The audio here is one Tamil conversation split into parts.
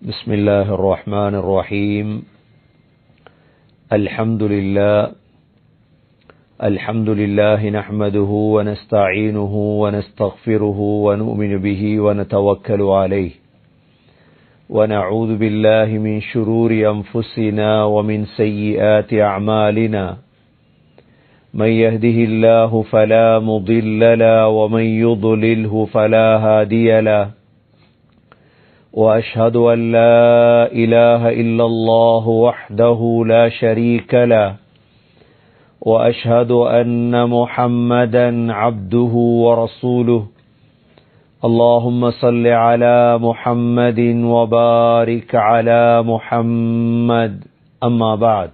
بسم الله الرحمن الرحيم الحمد لله الحمد لله نحمده ونستعينه ونستغفره ونؤمن به ونتوكل عليه ونعوذ بالله من شرور أنفسنا ومن سيئات أعمالنا من يهده الله فلا مضل له ومن يضلله فلا هادي له واشهد ان لا اله الا الله وحده لا شريك له واشهد ان محمدا عبده ورسوله اللهم صل على محمد وبارك على محمد اما بعد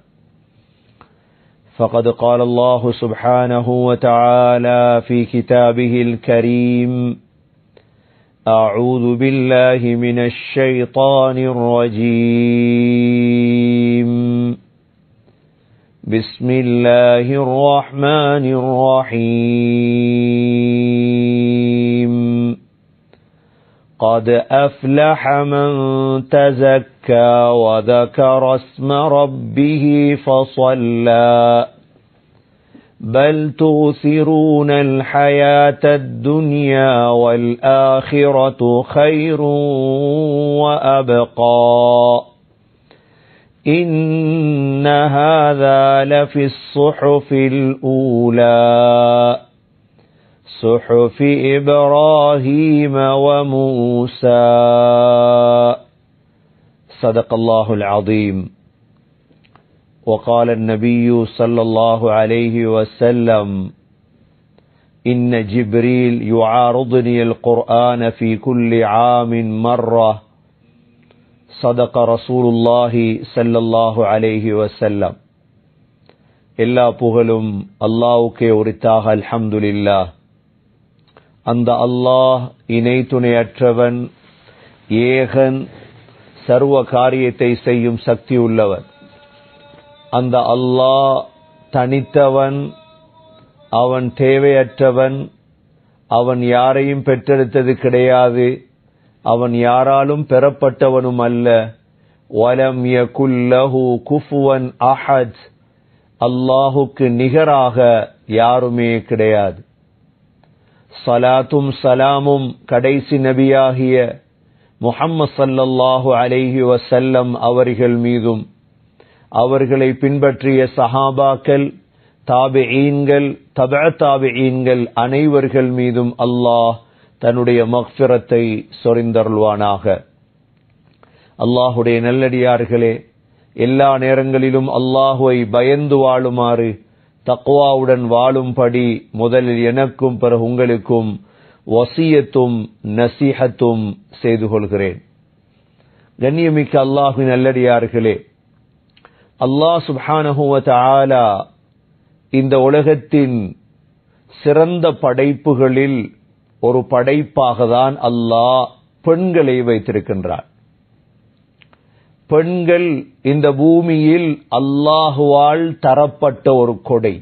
فقد قال الله سبحانه وتعالى في كتابه الكريم أعوذ بالله من الشيطان الرجيم بسم الله الرحمن الرحيم قد أفلح من تزكى وذكر اسم ربه فصلى بل تؤثرون الحياة الدنيا والآخرة خير وأبقى إن هذا لفي الصحف الأولى صحف إبراهيم وموسى صدق الله العظيم وقال النبي صلى الله عليه وسلم إن جبريل يعارضني القرآن في كل عام مرة صدق رسول الله صلى الله عليه وسلم எல்லா புகழும் அல்லாவுக்கே உரித்தாக அல்ஹம்துலில்லா அந்த அல்லாஹ் இணை துணையற்றவன் ஏகன் சர்வ காரியத்தை செய்யும் சக்தி உள்ளவர் அந்த அல்லாஹ் தனித்தவன் அவன் தேவையற்றவன் அவன் யாரையும் பெற்றெடுத்தது கிடையாது அவன் யாராலும் பெறப்பட்டவனும் அல்ல வலம் யகுல்லஹு குஃபுவன் அஹத் அல்லாஹுக்கு நிகராக யாருமே கிடையாது சலாத்தும் சலாமும் கடைசி நபியாகிய முஹம்மது சல்லல்லாஹு அலைஹி வசல்லம் அவர்கள் மீதும் அவர்களை பின்பற்றிய சஹாபாக்கள் தாபிஈன்கள் தப தாபிஈன்கள் அனைவர்கள் மீதும் அல்லாஹ் தன்னுடைய மக்பிரத்தை சொரிந்தருள்வானாக அல்லாஹுடைய நல்லடியார்களே எல்லா நேரங்களிலும் அல்லாஹுவை பயந்து வாழுமாறு தக்வாவுடன் வாழும்படி முதலில் எனக்கும் பிறகு உங்களுக்கும் வசியத்தும் நசீகத்தும் செய்து கொள்கிறேன் கண்ணியமிக்க அல்லாஹு நல்லடியார்களே அல்லாஹ் சுபானஹுவ ஆலா இந்த உலகத்தின் சிறந்த படைப்புகளில் ஒரு படைப்பாக தான் அல்லாஹ் பெண்களை வைத்திருக்கின்றார் பெண்கள் இந்த பூமியில் அல்லாஹுவால் தரப்பட்ட ஒரு கொடை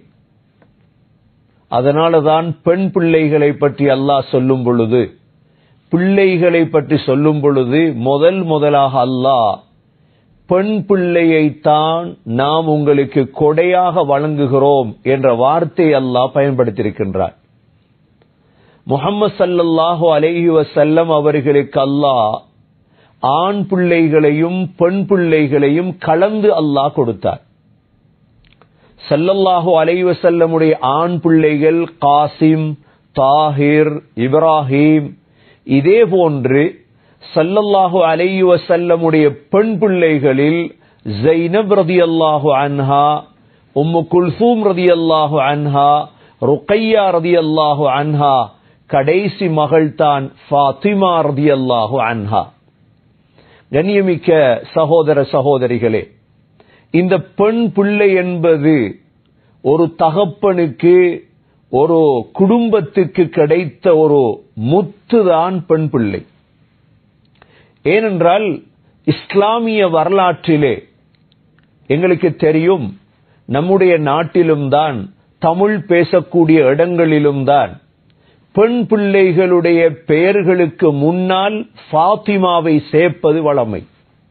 அதனால தான் பெண் பிள்ளைகளை பற்றி அல்லாஹ் சொல்லும் பொழுது பிள்ளைகளை பற்றி சொல்லும் பொழுது முதல் முதலாக அல்லாஹ் பெண் பிள்ளையைத்தான் நாம் உங்களுக்கு கொடையாக வழங்குகிறோம் என்ற வார்த்தை அல்லாஹ் பயன்படுத்தியிருக்கின்றார் முகமது சல்லல்லாஹு அலேஹி வசல்லம் அவர்களுக்கு அல்லாஹ் ஆண் பிள்ளைகளையும் பெண் பிள்ளைகளையும் கலந்து அல்லாஹ் கொடுத்தார் சல்லல்லாஹு அலைவசல்லமுடைய ஆண் பிள்ளைகள் காசிம் தாஹிர் இப்ராஹிம் இதே போன்று சல்லல்லாஹு அலைஹி வசல்லமுடைய பெண் பிள்ளைகளில் ஜைனப் ரதி அல்லாஹு அன்ஹா உம்மு குல்சூம் ரதி அல்லாஹு அன்ஹா ருக்கையா ரதி அல்லாஹு அன்ஹா கடைசி மகள் தான் ஃபாத்திமா ரதி அல்லாஹு அன்ஹா கண்ணியமிக்க சகோதர சகோதரிகளே இந்த பெண் பிள்ளை என்பது ஒரு தகப்பனுக்கு ஒரு குடும்பத்துக்கு கிடைத்த ஒரு முத்துதான் பெண் பிள்ளை ஏனென்றால் இஸ்லாமிய வரலாற்றிலே எங்களுக்கு தெரியும் நம்முடைய நாட்டிலும் தான் தமிழ் பேசக்கூடிய இடங்களிலும் தான் பெண் பிள்ளைகளுடைய பெயர்களுக்கு முன்னால் ஃபாத்திமாவை சேர்ப்பது வளமை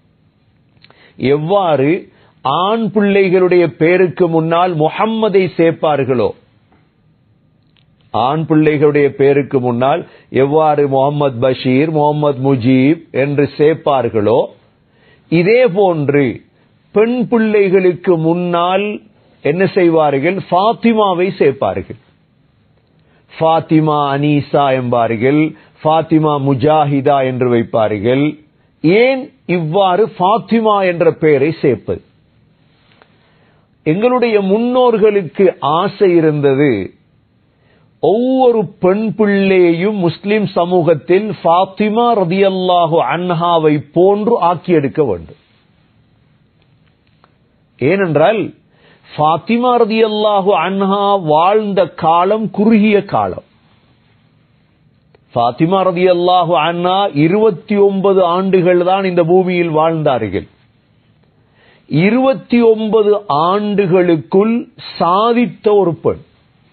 எவ்வாறு ஆண் பிள்ளைகளுடைய பேருக்கு முன்னால் முஹம்மதை சேர்ப்பார்களோ ஆண் பிள்ளைகளுடைய பேருக்கு முன்னால் எவ்வாறு முகமது பஷீர் முகமது முஜீப் என்று சேர்ப்பார்களோ இதே போன்று பெண் பிள்ளைகளுக்கு முன்னால் என்ன செய்வார்கள் ஃபாத்திமாவை சேர்ப்பார்கள் ஃபாத்திமா அனீசா என்பார்கள் ஃபாத்திமா முஜாஹிதா என்று வைப்பார்கள் ஏன் இவ்வாறு ஃபாத்திமா என்ற பெயரை சேர்ப்பது எங்களுடைய முன்னோர்களுக்கு ஆசை இருந்தது ஒவ்வொரு பெண் பிள்ளையையும் முஸ்லிம் சமூகத்தில் ஃபாத்திமா ரதியல்லாஹு அன்ஹாவை போன்று ஆக்கி எடுக்க வேண்டும் ஏனென்றால் ஃபாத்திமா ரதியல்லாஹு அன்ஹா வாழ்ந்த காலம் குறுகிய காலம் ஃபாத்திமா ரதியல்லாஹு அன்ஹா இருபத்தி ஒன்பது ஆண்டுகள் தான் இந்த பூமியில் வாழ்ந்தார்கள் இருபத்தி ஒன்பது ஆண்டுகளுக்குள் சாதித்த ஒரு பெண்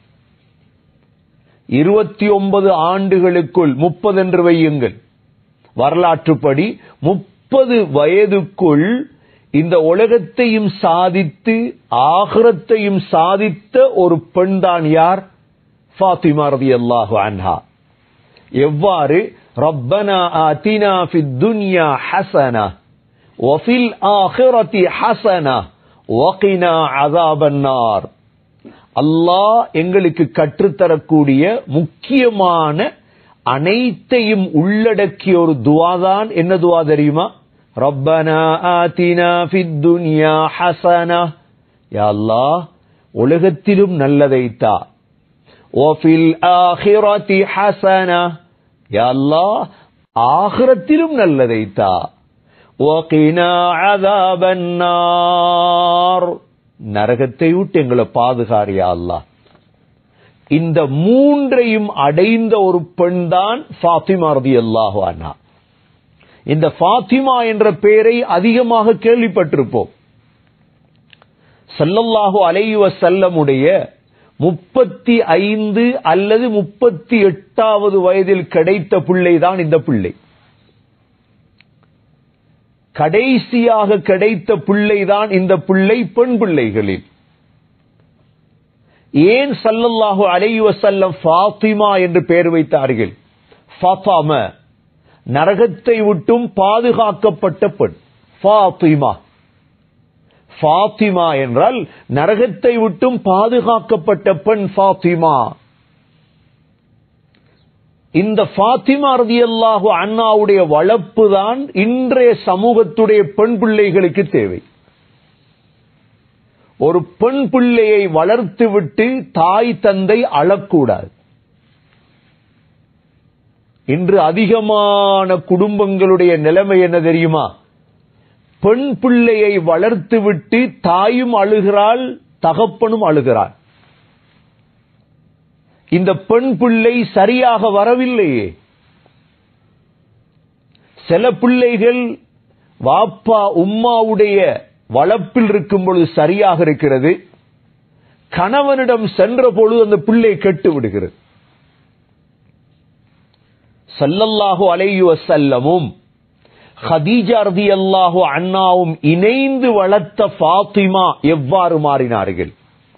இருபத்தி ஒன்பது ஆண்டுகளுக்குள் முப்பது என்று வையுங்கள் வரலாற்றுப்படி முப்பது வயதுக்குள் இந்த உலகத்தையும் சாதித்து ஆகிரத்தையும் சாதித்த ஒரு பெண் தான் யார் ஃபாத்திமா ரதி அல்லாஹு அன்ஹா எவ்வாறு ரப்பனா ஆத்தினா ஃபித் துன்யா ஹசனா வஃபில் ஆஹிரதி ஹசனா வகினா அதாபன்னார் அல்லாஹ் எங்களுக்கு கற்றுத்தரக்கூடிய முக்கியமான அனைத்தையும் உள்ளடக்கிய ஒரு துவாதான் என்ன துவா தெரியுமா ரப்பனா ஆத்தினா ஃபித் துன்யா ஹசனா யா அல்லாஹ் உலகத்திலும் நல்லதை தா வஃபில் ஆஹிரதி ஹசனா யா அல்லாஹ் ஆகிரத்திலும் நல்லதை தா வகினா அதாபன்னார் நரகத்தை விட்டு எங்களை பாதுகாரியா அல்லாஹ் இந்த மூன்றையும் அடைந்த ஒரு பெண் தான் ஃபாத்திமா ரதி அல்லாஹு அண்ணா இந்த ஃபாத்திமா என்ற பெயரை அதிகமாக கேள்விப்பட்டிருப்போம் சல்லல்லாஹு அலைஹி வஸல்லமுடைய முப்பத்தி ஐந்து அல்லது முப்பத்தி எட்டாவது வயதில் கிடைத்த பிள்ளைதான் இந்த பிள்ளை கடைசியாக கிடைத்த பிள்ளைதான் இந்த பிள்ளை பெண் பிள்ளைகளில் ஏன் சல்லல்லாஹு அலைஹி வஸல்லம் ஃபாத்திமா என்று பெயர் வைத்தார்கள் ஃபாத்தாம நரகத்தை விட்டும் பாதுகாக்கப்பட்ட பெண் ஃபாத்திமா ஃபாத்திமா என்றால் நரகத்தை விட்டும் பாதுகாக்கப்பட்ட பெண் ஃபாத்திமா இந்த ஃபாத்திமா ரதியல்லாஹு அண்ணாவுடைய வளர்ப்பு தான் இன்றைய சமூகத்துடைய பெண் பிள்ளைகளுக்கு தேவை ஒரு பெண் பிள்ளையை வளர்த்து விட்டு தாய் தந்தை அழக்கூடாது இன்று அதிகமான குடும்பங்களுடைய நிலைமை என்ன தெரியுமா பெண் பிள்ளையை வளர்த்து விட்டு தாயும் அழுகிறாள் தகப்பனும் அழுகிறாள் இந்த பெண் பிள்ளை சரியாக வரவில்லையே சில பிள்ளைகள் வாப்பா உம்மாவுடைய வளர்ப்பில் இருக்கும் பொழுது சரியாக இருக்கிறது கணவனிடம் சென்ற பொழுது அந்த பிள்ளை கெட்டு விடுகிறது சல்லல்லாஹு அலைஹி வஸல்லமும் ஹதீஜா ரதியல்லாஹு அண்ணாவும் இணைந்து வளர்த்த ஃபாத்திமா எவ்வாறு மாறினார்கள்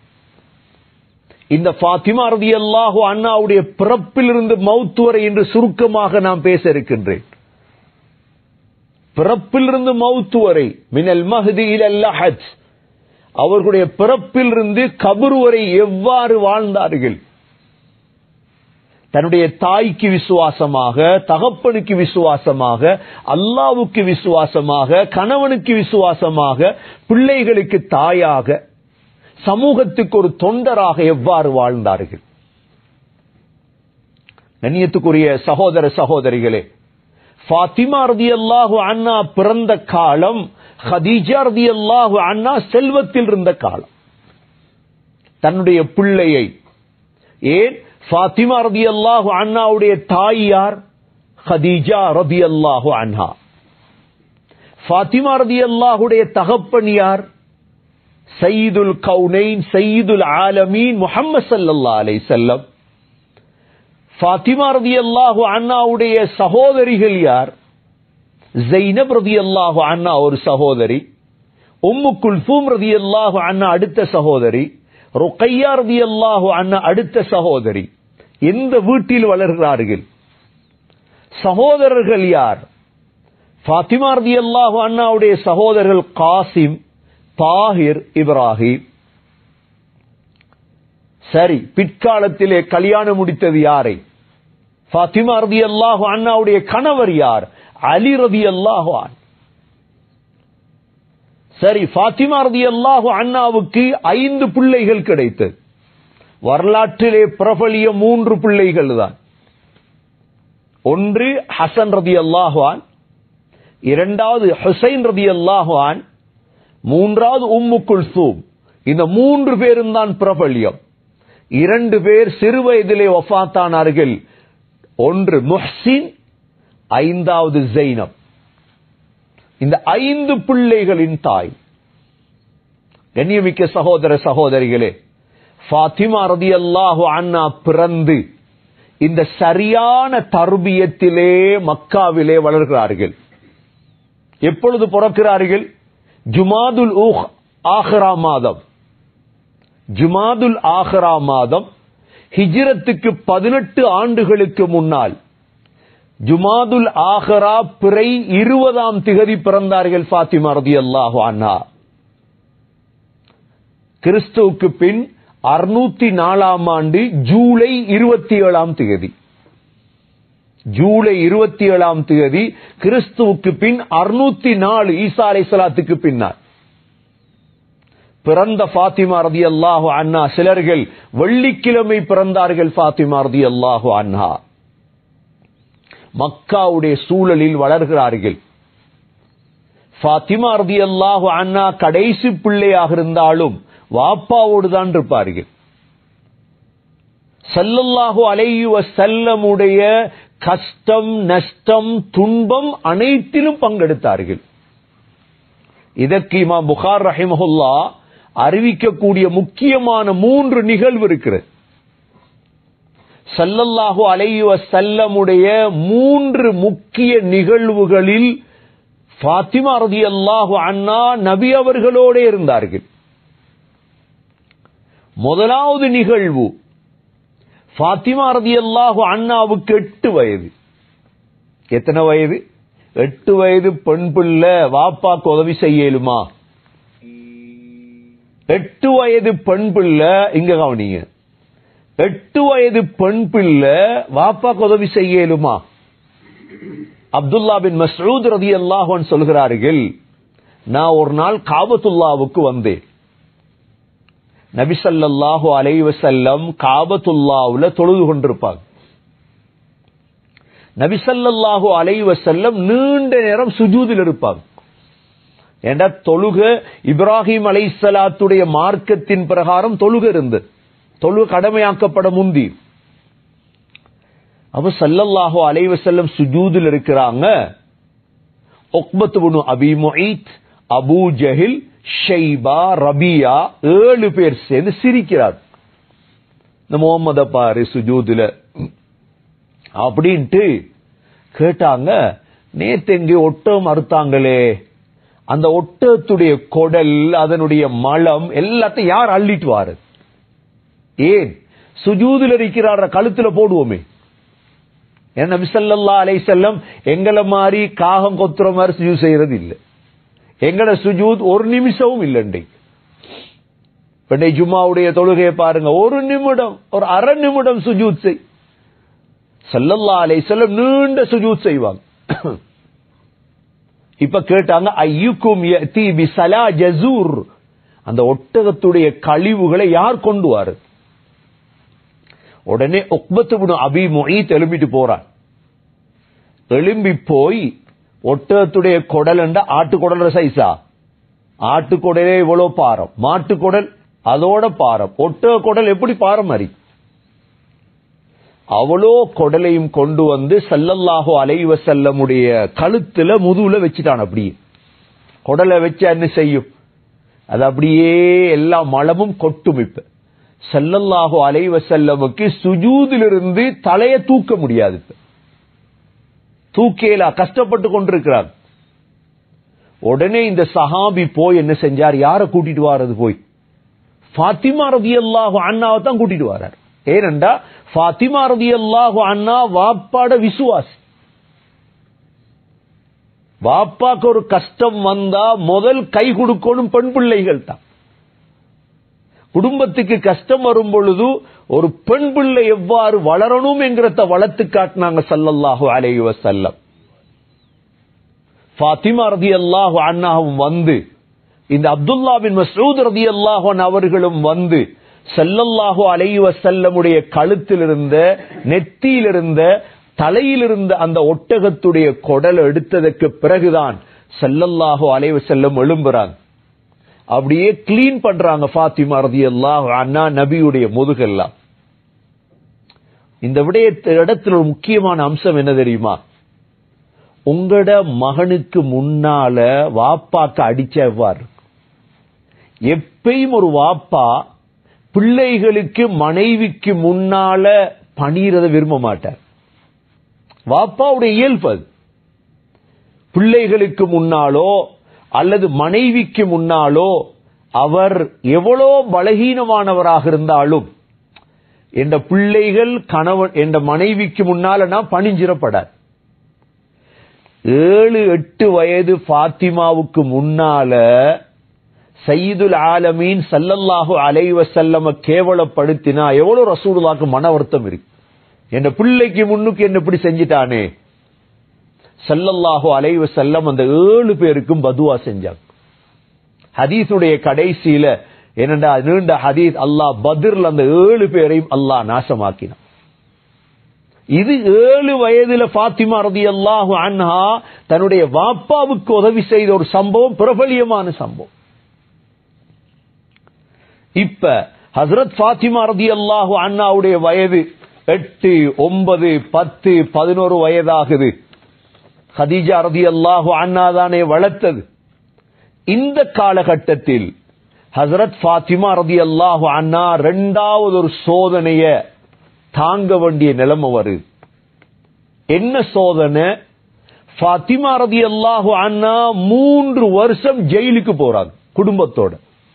இந்த ஃபாத்திமா ரதியல்லாஹு அண்ணாவுடைய பிறப்பிலிருந்து மௌத்து வரை என்று சுருக்கமாக நான் பேச இருக்கின்றேன் பிறப்பிலிருந்து மௌத்து வரை மினல் மஹதி இலல் லஹத் அவர்களுடைய பிறப்பிலிருந்து கபர் வரை எவ்வாறு வாழ்ந்தார்கள் தன்னுடைய தாய்க்கு விசுவாசமாக தகப்பனுக்கு விசுவாசமாக அல்லாவுக்கு விசுவாசமாக கணவனுக்கு விசுவாசமாக பிள்ளைகளுக்கு தாயாக சமூகத்துக்கு ஒரு தொண்டராக எவ்வாறு வாழ்ந்தார்கள் கண்ணியத்துக்குரிய சகோதர சகோதரிகளே ஃபாத்திமா ரதி அல்லாஹு அண்ணா பிறந்த காலம் ஹதீஜா ரதி அல்லாஹு அண்ணா செல்வத்தில் இருந்த காலம் தன்னுடைய பிள்ளையை ஏன் ஃபாத்திமா ரதி அல்லாஹு அண்ணாவுடைய தாய் யார் ஹதீஜா ரதி அல்லாஹு அண்ணா ஃபாத்திமா ரதி அல்லாஹுடைய தகப்பன் யார் சயீதுல் கவுனைன் சயீதுல் ஆலமீன் முஹம்மது சல்லல்லா அலை செல்லம் ஃபாத்திமா ரதி அல்லாஹு அண்ணாவுடைய சகோதரிகள் யார் ஜெய்னப் ரதி அல்லாஹு அண்ணா ஒரு சகோதரி உம்மு குல்சூம் ரதியல்லாஹு அண்ணா அடுத்த சகோதரி ருக்கையா ரதியல்லாஹு அண்ணா அடுத்த சகோதரி எந்த வீட்டில் வளர்கிறார்கள் சகோதரர்கள் யார் ஃபாத்திமா ரதியல்லாஹு அண்ணாவுடைய சகோதரர்கள் காசிம் தாஹிர் இப்ராஹிம் சரி பிற்காலத்திலே கல்யாணம் முடித்தது யாரை ஃபாத்திமா ரதி அல்லாஹு அண்ணாவுடைய கணவர் யார் அலி ரதி அல்லாஹு சரி ஃபாத்திமா ரதி அல்லாஹு அண்ணாவுக்கு ஐந்து பிள்ளைகள் கிடைத்தது வரலாற்றிலே பிரபலிய மூன்று பிள்ளைகள் தான் ஒன்று ஹசன் ரதி அல்லாஹுவான் இரண்டாவது ஹுசைன் ரதி அல்லாஹுவான் மூன்றாவது உம்மு குல்சூம் இந்த மூன்று பேரும் தான் பிரபல்யம் இரண்டு பேர் சிறு வயதிலே ஒஃபாத்தானார்கள் ஒன்று முஹ்சின் ஐந்தாவது ஜெய்னப் இந்த ஐந்து பிள்ளைகளின் தாய் கண்ணியமிக்க சகோதர சகோதரிகளே ஃபாத்திமா ரதி அல்லாஹு அண்ணா பிறந்து இந்த சரியான தர்பியத்திலே மக்காவிலே வளர்கிறார்கள் எப்பொழுது பிறக்கிறார்கள் ஜுமாதுல் ஊஹ் ஆஹ்ரா மாதம் ஜுமாதுல் ஆஹ்ரா மாதம் ஹிஜ்ரத்துக்கு பதினெட்டு ஆண்டுகளுக்கு முன்னால் ஜுமாதுல் ஆஹரா பிறை இருபதாம் திகதி பிறந்தார்கள் ஃபாத்திமா ரதி அல்லாஹு அண்ணா கிறிஸ்துவுக்கு பின் அறுநூத்தி நாலாம் ஆண்டு ஜூலை இருபத்தி ஏழாம் திகதி ஜூலை இருபத்தி ஏழாம் தேதி கிறிஸ்துவுக்கு பின் அறுநூத்தி நாலு ஈசா அலை சலாத்துக்கு பின்னால் பிறந்த ஃபாத்திமா ரதி அல்லாஹு அண்ணா சிலர்கள் வெள்ளிக்கிழமை பிறந்தார்கள் ஃபாத்திமா ரதி அல்லாஹு அண்ணா மக்காவுடைய சூழலில் வளர்கிறார்கள் ஃபாத்திமா ரதி அல்லாஹு அண்ணா கடைசி பிள்ளையாக இருந்தாலும் வாப்பாவோடு தான் இருப்பார்கள் சல்லல்லாஹு அலையுவ செல்லமுடைய கஷ்டம் நஷ்டம் துன்பம் அனைத்திலும் பங்கெடுத்தார்கள் இதற்கு இமா புகார் ரஹிமஹுல்லா அறிவிக்கக்கூடிய முக்கியமான மூன்று நிகழ்வு இருக்கிறது சல்லல்லாஹு அலையுவ செல்லமுடைய மூன்று முக்கிய நிகழ்வுகளில் ஃபாத்திமா ரதி அல்லாஹு அண்ணா நபி அவர்களோட இருந்தார்கள் முதலாவது நிகழ்வு ஃபாத்திமா ரதி அல்லாஹு அண்ணாவுக்கு எட்டு வயது எத்தனை வயது எட்டு வயது பெண் பிள்ளை வாப்பாக்கு உதவி செய்யலுமா எட்டு வயது பெண் பிள்ளை இங்க கவனிங்க எட்டு வயது பெண் பிள்ளை வாப்பாக்கு உதவி செய்யலுமா அப்துல்லா பின் மசூத் ரதி அல்லாஹன் சொல்கிறார்கள் நான் ஒரு நாள் காபத்துல்லாவுக்கு வந்தேன் நபிசல்லாஹு அலைவசல்லம் காபத்துல்லாவுல தொழுது கொண்டிருப்பாங்க நபிசல்லாஹு அலைவசல்லம் நீண்ட நேரம் சுஜூதில் இருப்பாங்க ஏண்டா தொழுக இப்ராஹிம் அலைசலாத்துடைய மார்க்கத்தின் பிரகாரம் தொழுக இருந்து தொழுக கடமையாக்கப்பட முந்தி அப்ப சல்லல்லாஹு அலைவசல்லம் சுஜூதில் இருக்கிறாங்க ஒக்பத்து Abi Muait Abu Jahl Shaiba Rabia ஏழு பேர் சேர்ந்து சிரிக்கிறார் இந்த முகம்மத பாரு சுஜூதுல அப்படின்ட்டு கேட்டாங்க நேத்து எங்கே ஒட்டகம் அறுத்தாங்களே அந்த ஒட்டகத்துடைய கொடல் அதனுடைய மலம் எல்லாத்தையும் யார் அள்ளிட்டு வாரு ஏன் சுஜூதுல இருக்கிறார கழுத்துல போடுவோமே ஏன்னா நபிசல்லா அலை செல்லம் எங்களை மாதிரி காகம் கொத்துற மாதிரி சுஜூ செய்யறது இல்லை எங்கட சுஜூத் ஒரு நிமிஷமும் இல்லைண்டை பெண்ணை ஜும்மாவுடைய தொழுகையை பாருங்க ஒரு நிமிடம் ஒரு அரை நிமிடம் சுஜூத் செய் சல்லல்லா அலை செல்லம் நீண்ட சுஜூத் செய்வாங்க இப்ப கேட்டாங்க ஐயுக்கும் தீபி சலா ஜசூர் அந்த ஒட்டகத்துடைய கழிவுகளை யார் கொண்டு வாரு உடனே ஒக்பத்து அபி மொய் எழும்பிட்டு போறான் எழும்பி போய் ஒட்டகத்துடைய குடல் என்ற ஆட்டுக்குடல் சைஸா ஆட்டுக்குடலே இவ்வளவு பாரம் மாட்டுக்குடல் அதோட பாரம் ஒட்டக குடல் எப்படி பாரம் மாதிரி அவ்வளோ குடலையும் கொண்டு வந்து சல்லல்லாஹோ அலைவ செல்லமுடைய கழுத்துல முதுகுல வச்சுட்டான் அப்படியே குடலை வச்சு என்ன செய்யும் அது அப்படியே எல்லா மலமும் கொட்டும் இப்ப சல்லல்லாஹோ அலைவ செல்லமுக்கு சுஜூதிலிருந்து தலைய தூக்க முடியாது இப்ப தூக்கேலா கஷ்டப்பட்டு கொண்டிருக்கிறார் உடனே இந்த சஹாபி போய் என்ன செஞ்சார் யார கூட்டிட்டு வாரது போய் ஃபாத்திமா ரதி அல்லாஹு அண்ணாவை தான் கூட்டிட்டு வரார் ஏனென்றா ஃபாத்திமா ரதி அல்லாஹு அண்ணா வாப்பாட விசுவாசி வாப்பாக்கு ஒரு கஷ்டம் வந்தா முதல் கை கொடுக்கணும் பெண் பிள்ளைகள் தான் குடும்பத்துக்கு கஷ்டம் வரும் பொழுது ஒரு பெண் பிள்ளை எவ்வாறு வளரணும் என்கிறத வளர்த்து காட்டினாங்க சல்லல்லாஹு அலைஹி வஸல்லம் ஃபாத்திமா ரதி அல்லாஹு அண்ணாவும் வந்து இந்த அப்துல்லா பின் மசூத் ரதி அல்லாஹன் அவர்களும் வந்து செல்லல்லாஹு அலைஹி வஸல்லமுடைய கழுத்தில் இருந்த நெத்தியில் இருந்த தலையில் இருந்த அந்த ஒட்டகத்துடைய குடல் எடுத்ததற்கு பிறகுதான் செல்லல்லாஹு அலைஹி வஸல்லம் எழும்புறாங்க அப்படியே கிளீன் பண்றாங்க ஃபாத்திமா ரதி அல்லாஹ் அண்ணா நபியுடைய முதுகெல்லாம் இந்த விடயத்து இடத்துல ஒரு முக்கியமான அம்சம் என்ன தெரியுமா உங்களோட மகனுக்கு முன்னால வாப்பாக்கு அடிச்ச எவ்வாறு எப்பயும் ஒரு வாப்பா பிள்ளைகளுக்கு மனைவிக்கு முன்னால பணியறத விரும்ப மாட்டார் வாப்பாவுடைய இயல்பு அது பிள்ளைகளுக்கு முன்னாலோ அல்லது மனைவிக்கு முன்னாலோ அவர் எவ்வளோ பலகீனமானவராக இருந்தாலும் என்ற பிள்ளைகள் கணவன் என்ற மனைவிக்கு முன்னால நான் பணிஞ்சிடப்படாது ஏழு எட்டு வயது பாத்திமாவுக்கு முன்னால சையீதுல் ஆலமீன் சல்லல்லாஹு அலைவ செல்லம கேவலப்படுத்தினா எவ்வளவு ரசூலுல்லாக்கு மன வருத்தம் இருக்கு என் பிள்ளைக்கு முன்னுக்கு என்ன இப்படி செஞ்சிட்டானே சல்லல்லாஹு அலைவ செல்லம் அந்த ஏழு பேருக்கும் பதுவா செஞ்சாங்க ஹதீஸுடைய கடைசியில என்னடா நீண்ட ஹதீஸ் அல்லாஹ் பத்ர்ல அந்த ஏழு பேரையும் அல்லாஹ் நாசமாக்கினான் இது ஏழு வயதுல பாத்திமா ரதி அல்லாஹு அன்ஹா தன்னுடைய வாப்பாவுக்கு உதவி செய்த ஒரு சம்பவம் பிரபலியமான சம்பவம் இப்ப ஹசரத் பாத்திமா ரதி அல்லாஹு அண்ணாவுடைய வயது எட்டு ஒன்பது பத்து பதினோரு வயதாகுது ஹதீஜா ரதி அல்லாஹு அண்ணா தானே வளர்த்தது இந்த காலகட்டத்தில் ஹசரத் பாத்திமா ரதி அல்லாஹு அண்ணா ரெண்டாவது ஒரு சோதனைய தாங்க வேண்டிய நிலைமை வருது என்ன சோதனை பாத்திமா ரதி அல்லாஹு அண்ணா மூன்று வருஷம் ஜெயிலுக்கு போறாங்க குடும்பத்தோட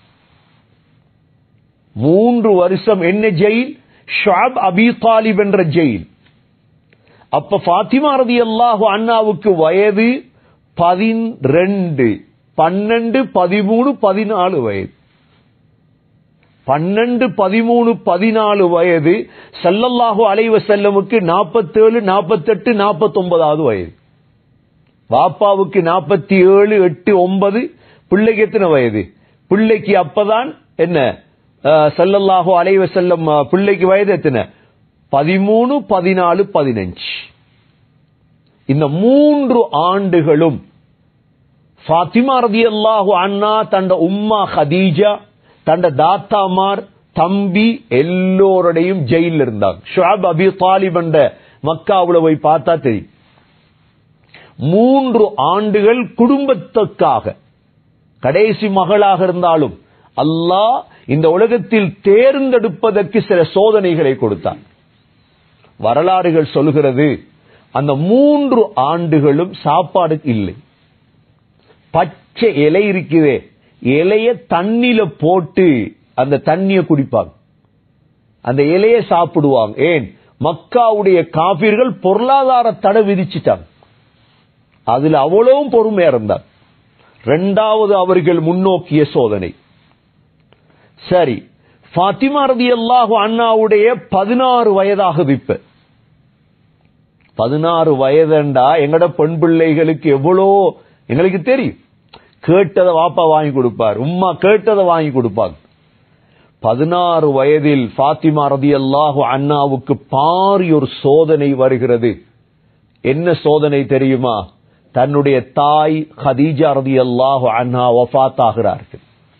மூன்று வருஷம் என்ன ஜெயில் ஷாப் அபி தாலிப் என்ற ஜெயில் அப்ப பாத்திமா ரதி அல்லாஹு அண்ணாவுக்கு வயது பதிரெண்டு பன்னெண்டு பதிமூணு பதினாலு வயது பன்னெண்டு பதிமூணு பதினாலு வயது சல்லல்லாஹு அலைவ செல்லமுக்கு நாற்பத்தேழு நாற்பத்தெட்டு நாற்பத்தி ஒன்பதாவது வயது வாப்பாவுக்கு நாற்பத்தி ஏழு எட்டு ஒன்பது பிள்ளைக்கு எத்தனை வயது பிள்ளைக்கு அப்பதான் என்ன சல்லல்லாஹு அலைவ செல்லம் பிள்ளைக்கு வயது எத்தனை பதிமூணு பதினாலு பதினஞ்சு இந்த மூன்று ஆண்டுகளும் ஃபாத்திமா ரதி அல்லாஹு அண்ணா தண்ட உம்மா ஹதீஜா தண்ட தாத்தாமார் தம்பி எல்லோருடையும் ஜெயில இருந்தாங்க ஷுஅப் அபி தாலிப் என்ற மக்காவுல போய் பார்த்தா தெரியும் மூன்று ஆண்டுகள் குடும்பத்துக்காக கடைசி மகளாக இருந்தாலும் அல்லாஹ் இந்த உலகத்தில் தேர்ந்தெடுப்பதற்கு சில சோதனைகளை கொடுத்தான் வரலாறுகள் சொல்கிறது அந்த மூன்று ஆண்டுகளும் சாப்பாடு இல்லை பச்சை இலை இருக்குதே இலைய தண்ணில போட்டு அந்த தண்ணிய குடிப்பாங்க அந்த இலைய சாப்பிடுவாங்க ஏன் மக்காவுடைய காபீர்கள் பொருளாதார தடை விதிச்சிட்டாங்க அதுல அவ்வளவும் பொறுமையா இருந்தார் இரண்டாவது அவர்கள் முன்னோக்கிய சோதனை சரி பாத்திமா ரதி அல்லாஹு அண்ணாவுடைய பதினாறு வயதாகுது இப்ப பதினாறு வயதுண்டா எங்கட பெண் பிள்ளைகளுக்கு எவ்வளோ எங்களுக்கு தெரியும் கேட்டதை வாப்பா வாங்கி கொடுப்பார் உம்மா கேட்டதை வாங்கி கொடுப்பாங்க பதினாறு வயதில் பாத்திமா ரதி அல்லாஹு அண்ணாவுக்கு பாரி ஒரு சோதனை வருகிறது என்ன சோதனை தெரியுமா தன்னுடைய தாய் ஹதீஜா ரதி அல்லாஹு அண்ணா வஃத் ஆகிறார்கள்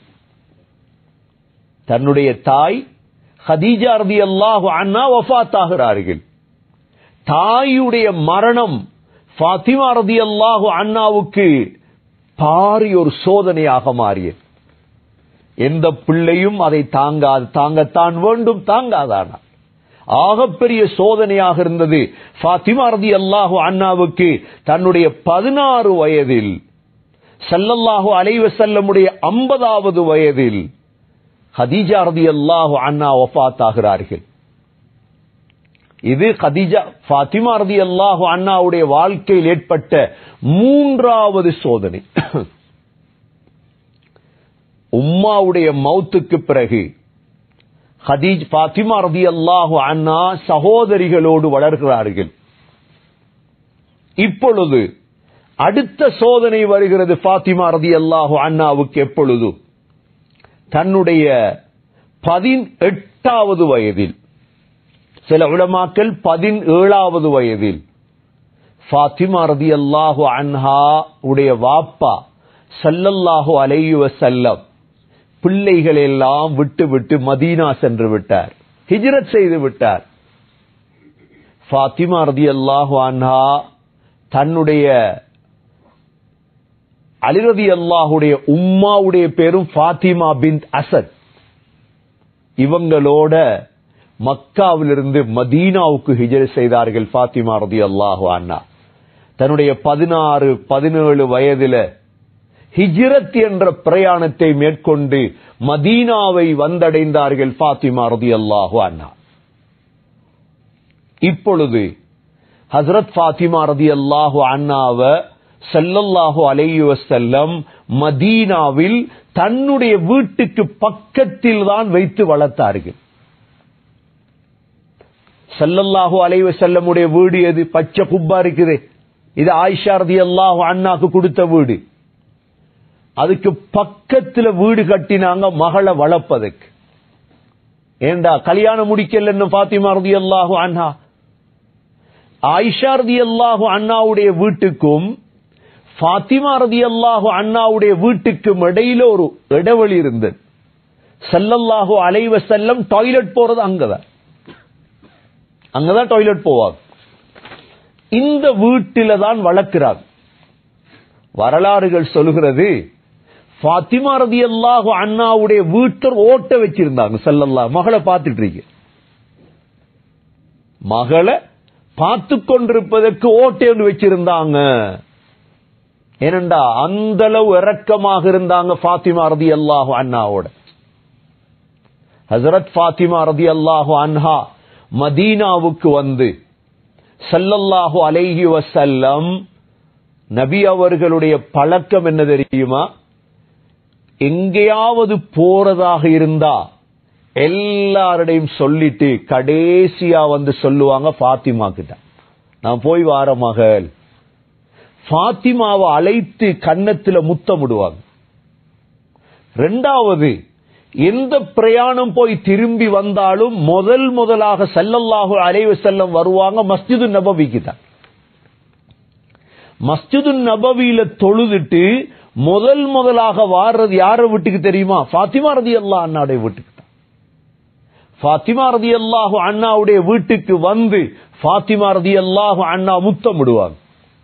தன்னுடைய தாய் ஹதீஜா ரதி அல்லாஹு அண்ணா வஃத் ஆகிறார்கள் தாயுடைய மரணம் பாத்திமா ரதி அல்லாஹு அண்ணாவுக்கு பாரி ஒரு சோதனையாக மாறியது எந்த பிள்ளையும் அதை தாங்காது தாங்கத்தான் வேண்டும் தாங்காதானா ஆகப்பெரிய சோதனையாக இருந்தது பாத்திமா ரதி அல்லாஹு அண்ணாவுக்கு தன்னுடைய பதினாறு வயதில் சல்லல்லாஹு அலைவசல்லமுடைய ஐம்பதாவது வயதில் ஹதீஜா ரதி அல்லாஹு அண்ணா ஒஃபாத் ஆகிறார்கள் இது ஹதீஜா ஃபாத்திமா ரதி அல்லாஹு அண்ணாவுடைய வாழ்க்கையில் ஏற்பட்ட மூன்றாவது சோதனை உம்மாவுடைய மௌத்துக்கு பிறகு ஹதீஜ் ஃபாத்திமா ரதி அல்லாஹு அண்ணா சகோதரிகளோடு வளர்கிறார்கள் இப்பொழுது அடுத்த சோதனை வருகிறது ஃபாத்திமா ரதி அல்லாஹு அண்ணாவுக்கு எப்பொழுது தன்னுடைய பதினெட்டாவது வயதில் சில உலமாக்கள் பதினேழாவது வயதில் ஃபாத்திமா ரதி அல்லாஹு அன்ஹா உடைய வாப்பா சல்லல்லாஹு அலைஹி வஸல்லம் பிள்ளைகள் எல்லாம் விட்டு விட்டு மதீனா சென்று விட்டார் ஹிஜ்ரத் செய்து விட்டார் ஃபாத்திமா ரதி அல்லாஹு அன்ஹா தன்னுடைய அலிரதி அல்லாஹுடைய உம்மாவுடைய பேரும் ஃபாத்திமா பின் அசத் இவங்களோட மக்காவிலிருந்து மதீனாவுக்கு ஹிஜர் செய்தார்கள் ஃபாத்திமா ரதி அல்லாஹு அண்ணா தன்னுடைய பதினாறு பதினேழு வயதில ஹிஜ்ரத் என்ற பிரயாணத்தை மேற்கொண்டு மதீனாவை வந்தடைந்தார்கள் ஃபாத்திமா ரதி அல்லாஹு அண்ணா இப்பொழுது ஹசரத் ஃபாத்திமா ரதி அல்லாஹு அண்ணாவ செல்லல்லாஹு அலைஹி வஸல்லம் மதீனாவில் தன்னுடைய வீட்டுக்கு பக்கத்தில் தான் வைத்து வளர்த்தார்கள் செல்லல்லாஹு அலைஹி வஸல்லமுடைய வீடு எது பச்சை குப்பா இருக்குது இது ஆயிஷா ரதி அல்லாஹு அண்ணாக்கு கொடுத்த வீடு அதுக்கு பக்கத்துல வீடு கட்டினாங்க மகளை வளர்ப்பதற்கு ஏண்டா கல்யாணம் முடிக்கலன்னு பாத்திமா ரதி அல்லாஹு அண்ணா ஆயிஷா ரதி அல்லாஹு அண்ணாவுடைய வீட்டுக்கும் ஃபாத்திமா ரதி அல்லாஹு அண்ணாவுடைய வீட்டுக்கும் இடையில ஒரு இடைவெளி இருந்தது செல்லல்லாஹு அலைவ செல்லம் டாய்லெட் போறது அங்கதான் அங்கதான் டாய்லெட் போவாங்க இந்த வீட்டில தான் வளர்க்கிறார் வரலாறுகள் சொல்கிறது ஃபாத்திமா ரதி அல்லாஹு அண்ணாவுடைய வீட்டர் ஓட்ட வச்சிருந்தாங்க செல்லல்லா மகளை பார்த்துட்டு இருக்கு மகளை பார்த்து கொண்டிருப்பதற்கு ஓட்டை ஒன்று வச்சிருந்தாங்க ஏனண்டா அந்த அளவு இறக்கமாக இருந்தாங்க ஃபாத்திமா ரதி அல்லாஹு அண்ணாவோட ஹசரத் ஃபாத்திமா ரதி அல்லாஹு அன்ஹா மதீனாவுக்கு வந்து சல்லல்லாஹு அலைஹி வசல்லம் நபி அவர்களுடைய பழக்கம் என்ன தெரியுமா எங்கேயாவது போறதாக இருந்தா எல்லாருடையும் சொல்லிட்டு கடைசியா வந்து சொல்லுவாங்க ஃபாத்திமா கிட்ட நான் போய் வார மகள் ஃபாத்திமாவை அழைத்து கன்னத்துல முத்தமிடுவாங்க ரெண்டாவது எந்த பிரயாணம் போய் திரும்பி வந்தாலும் முதல் முதலாக செல்லல்லாஹு அலைவு செல்லம் வருவாங்க மஸ்ஜிது நபவிக்கு தான் மஸ்ஜிது நபவியில தொழுதுட்டு முதல் முதலாக வாடுறது யார வீட்டுக்கு தெரியுமா ஃபாத்திமா ரதி அல்லா அண்ணாவுடைய வீட்டுக்கு தான் ஃபாத்திமா ரதி அல்லாஹு அண்ணாவுடைய வீட்டுக்கு வந்து ஃபாத்திமா ரதி அல்லாஹு அண்ணா முத்தமிடுவாங்க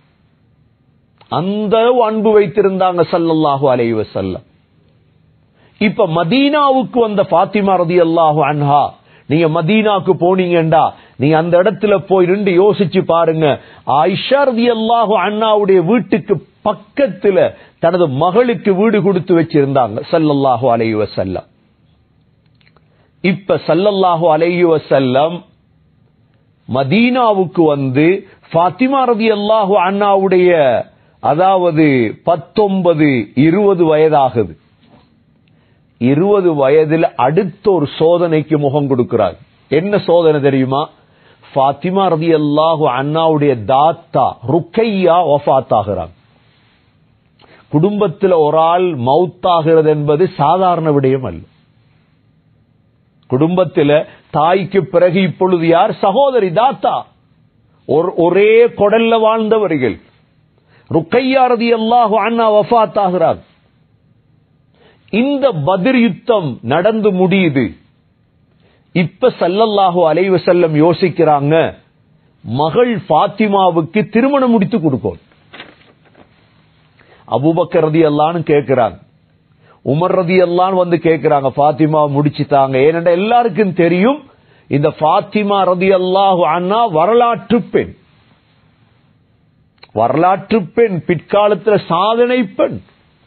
அந்த அன்பு வைத்திருந்தாங்க சல்லல்லாஹு அலைஹி வஸல்லம் இப்ப மதீனாவுக்கு வந்த ஃபாத்திமா ரதி அல்லாஹு அன்ஹா நீங்க மதீனாக்கு போனீங்கண்டா நீங்க அந்த இடத்துல போய் நின்று யோசிச்சு பாருங்க ஆயிஷா ரதி அல்லாஹு அண்ணாவுடைய வீட்டுக்கு பக்கத்துல தனது மகளுக்கு வீடு கொடுத்து வச்சிருந்தாங்க சல்லல்லாஹு அலைஹி வஸல்லம் இப்ப சல்லல்லாஹு அலைஹி வஸல்லம் மதீனாவுக்கு வந்து ஃபாத்திமா ரதி அல்லாஹு அண்ணாவுடைய அதாவது பத்தொன்பது இருபது வயதாகுது இருபது வயதில் அடுத்த ஒரு சோதனைக்கு முகம் கொடுக்கிறார் என்ன சோதனை தெரியுமா ஃபாத்திமா ரதி அல்லாஹு அண்ணாவுடைய தாத்தா ருக்கையா ஒஃபாத் ஆகிறாங்க குடும்பத்தில் ஒரு ஆள் மவுத்தாகிறது என்பது சாதாரண விடயம் அல்ல குடும்பத்தில் தாய்க்கு பிறகு இப்பொழுது யார் சகோதரி தாத்தா ஒரே கொடல்ல வாழ்ந்தவர்கள் ருக்கையா ரதி அல்லாஹு அண்ணா வஃத் ஆகிறார் இந்த பதிர் யுத்தம் நடந்து முடியுது இப்ப சல்லல்லாஹு அலைவ செல்லம் யோசிக்கிறாங்க மகள் பாத்திமாவுக்கு திருமணம் முடித்து கொடுக்கும் அபுபக்கர் ரதி அல்லான்னு கேட்கிறாங்க உமர் ரதி அல்லான்னு வந்து கேட்கிறாங்க பாத்திமா முடிச்சுட்டாங்க ஏனென்ற எல்லாருக்கும் தெரியும் இந்த பாத்திமா ரதி அல்லாஹு அண்ணா வரலாற்று பெண் வரலாற்று பெண் பிற்காலத்தில் சாதனை பெண்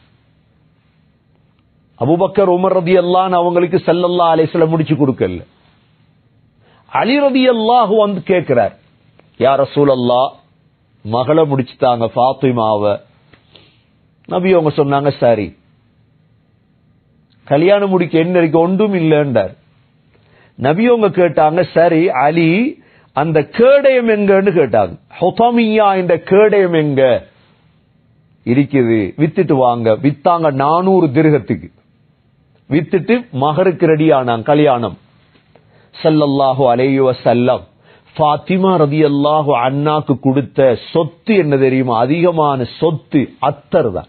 அபுபக்கர் உமர் ரதி அல்லான்னு அவங்களுக்கு சல்லல்லா அலைஸ்ல முடிச்சு கொடுக்கல அலி ரதி அல்லாஹு வந்து கேட்கிறார் யார் ரசூலல்லா மகளை முடிச்சுட்டாங்க ஃபாத்திமாவ நபி அவங்க சொன்னாங்க சரி கல்யாணம் முடிக்க என்ன இருக்கு ஒன்றும் இல்லைன்றார் நபி அவங்க கேட்டாங்க சரி அலி அந்த கேடயம் எங்கன்னு கேட்டாங்க ஹொதமியா என்ற கேடயம் எங்க இருக்குது வித்துட்டு வாங்க வித்தாங்க நானூறு திருகத்துக்கு வித்துட்டு மகருக்கு ரெடி ஆனாங்க கல்யாணம் சல்லல்லாஹு அலைஹி வஸல்லம் ஃபாத்திமா ரதியல்லாஹு அண்ணாக்கு கொடுத்த சொத்து என்ன தெரியுமா அதிகமான சொத்து அத்தர் தான்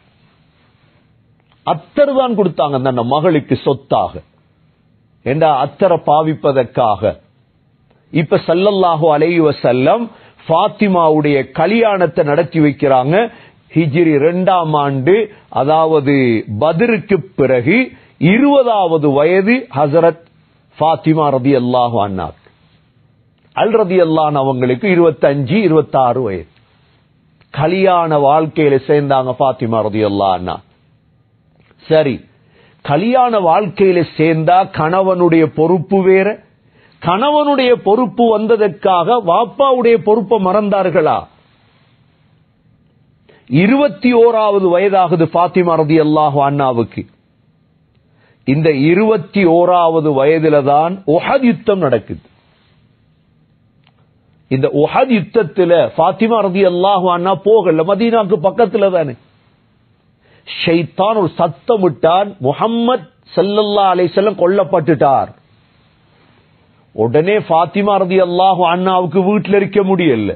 அத்தர் தான் கொடுத்தாங்க அந்த மகளுக்கு சொத்தாக என்றா அத்தரை பாவிப்பதற்காக இப்ப சல்லல்லாஹு அலைஹி வஸல்லம் ஃபாத்திமாவுடைய கல்யாணத்தை நடத்தி வைக்கிறாங்க ஹிஜ்ரி இரண்டாம் ஆண்டு அதாவது பத்ருக்கு பிறகு இருபதாவது வயது ஹசரத் ஃபாத்திமா ரதி அல்லாஹு அண்ணாக்கு அல் ரதி அல்லான் அவங்களுக்கு இருபத்தஞ்சு இருபத்தாறு வயது கல்யாண வாழ்க்கையில சேர்ந்தாங்க ஃபாத்திமா ரதி அல்லா அண்ணா சரி கல்யாண வாழ்க்கையில சேர்ந்தா கணவனுடைய பொறுப்பு வேற கணவனுடைய பொறுப்பு வந்ததற்காக வாப்பாவுடைய பொறுப்பை மறந்தார்களா இருபத்தி ஓராவது வயதாகுது பாத்திமா ரதி அல்லாஹு அண்ணாவுக்கு இந்த இருபத்தி ஓராவது வயதுல தான் ஒஹத் யுத்தம் நடக்குது இந்த ஒஹத் யுத்தத்துல பாத்திமா ரதி அல்லாஹு அண்ணா போகல மதீனாக்கு பக்கத்துல தானே ஷைத்தான் ஒரு சத்தம் விட்டான் முகம்மது சல்லல்லா அலைசல்லம் கொல்லப்பட்டுட்டார் உடனே பாத்திமா ரதி அல்லாஹு அண்ணாவுக்கு வீட்டில் இருக்க முடியல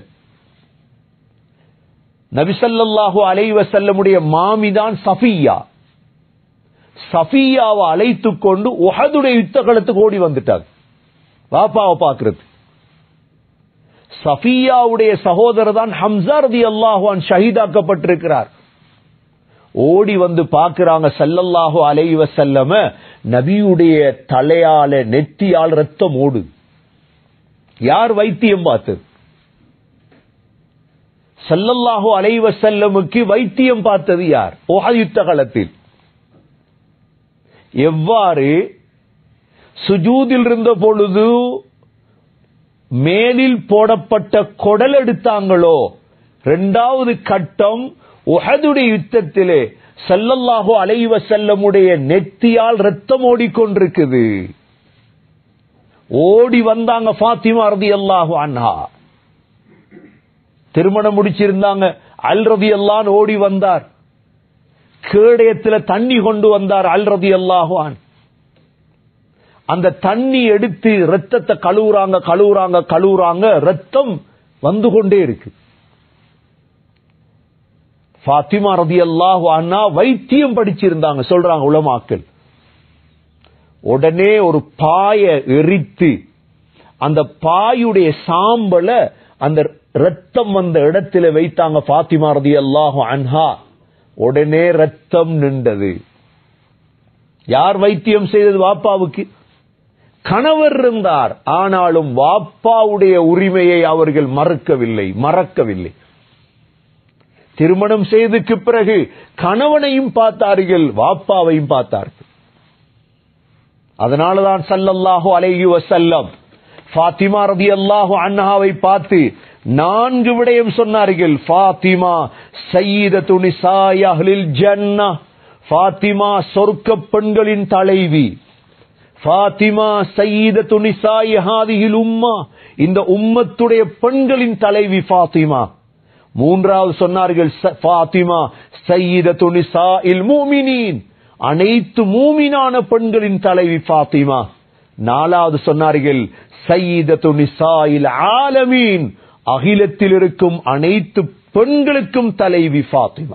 நபிசல்லாஹு அலைவசல்லமுடைய மாமிதான் சஃபியா சஃபியாவை அழைத்துக் கொண்டு உஹதுடைய யுத்த களத்துக்கு ஓடி வந்துட்டாங்க பாப்பாவை பாக்குறது சஃபியாவுடைய சகோதரர் தான் ஹம்சா ரதி அல்லாஹுவான் ஷஹீதாக்கப்பட்டிருக்கிறார் ஓடி வந்து பாக்குறாங்க சல்லல்லாஹு அலைஹி வசல்லம நபியுடைய தலையால நெத்தியால் ரத்தம் ஓடு யார் வைத்தியம் பார்த்தது சல்லல்லாஹு அலைஹி வசல்லமுக்கு வைத்தியம் பார்த்தது யார் ஓஹ யுத்த காலத்தில் எவ்வாறு சுஜூதில் இருந்த பொழுது மேலில் போடப்பட்ட கொடல் எடுத்தாங்களோ இரண்டாவது கட்டம் உஹதுடைய யுத்தத்திலே சல்லல்லாஹு அலைவ செல்லமுடைய நெத்தியால் ரத்தம் ஓடிக்கொண்டிருக்குது ஓடி வந்தாங்க ஃபாத்திமா ரதி அல்லாஹு அன்ஹா திருமணம் முடிச்சிருந்தாங்க அல் ரதி அல்லான் ஓடி வந்தார் கேடயத்துல தண்ணி கொண்டு வந்தார் அல் ரதி அல்லாஹுவான் அந்த தண்ணி எடுத்து ரத்தத்தை கழுவுறாங்க கழுவுறாங்க கழுவுறாங்க ரத்தம் வந்து கொண்டே இருக்கு ஃபாத்திமா ரதி அல்லாஹு அண்ணா வைத்தியம் படிச்சிருந்தாங்க சொல்றாங்க உலமாக்கள் உடனே ஒரு பாய எரித்து அந்த பாயுடைய சாம்பல அந்த ரத்தம் வந்த இடத்துல வைத்தாங்க ஃபாத்திமா ரதி அல்லாஹு அன்ஹா உடனே ரத்தம் நின்றது யார் வைத்தியம் செய்தது வாப்பாவுக்கு கணவர் இருந்தார் ஆனாலும் வாப்பாவுடைய உரிமையை அவர்கள் மறுக்கவில்லை மறக்கவில்லை திருமணம் செய்ததுக்கு பிறகு கணவனையும் பார்த்தார்கள் வாப்பாவையும் பார்த்தார்கள் அதனாலதான் சல்லல்லாஹு அலைஹி வசல்லம் ஃபாத்திமா ரதி அல்லாஹு அண்ணாவை பார்த்து நான்கு விடயம் சொன்னார்கள் ஃபாத்திமா சையீத துணிசாய் அஹ்லில் ஜன்னா ஃபாத்திமா சொர்க்க பெண்களின் தலைவி ஃபாத்திமா சையீத துணிசாய் ஹாதிஹில் உம்மா இந்த உம்மத்துடைய பெண்களின் தலைவி ஃபாத்திமா மூன்றாவது சொன்னார்கள் ஃபாத்திமா சையீத துணிசா இல் மூமினின் அனைத்து மூமினான பெண்களின் தலைவி ஃபாத்திமா நாலாவது சொன்னார்கள் சையீத துணிசா இல் ஆலமீன் அகிலத்தில் இருக்கும் அனைத்து பெண்களுக்கும் தலைவி ஃபாத்திமா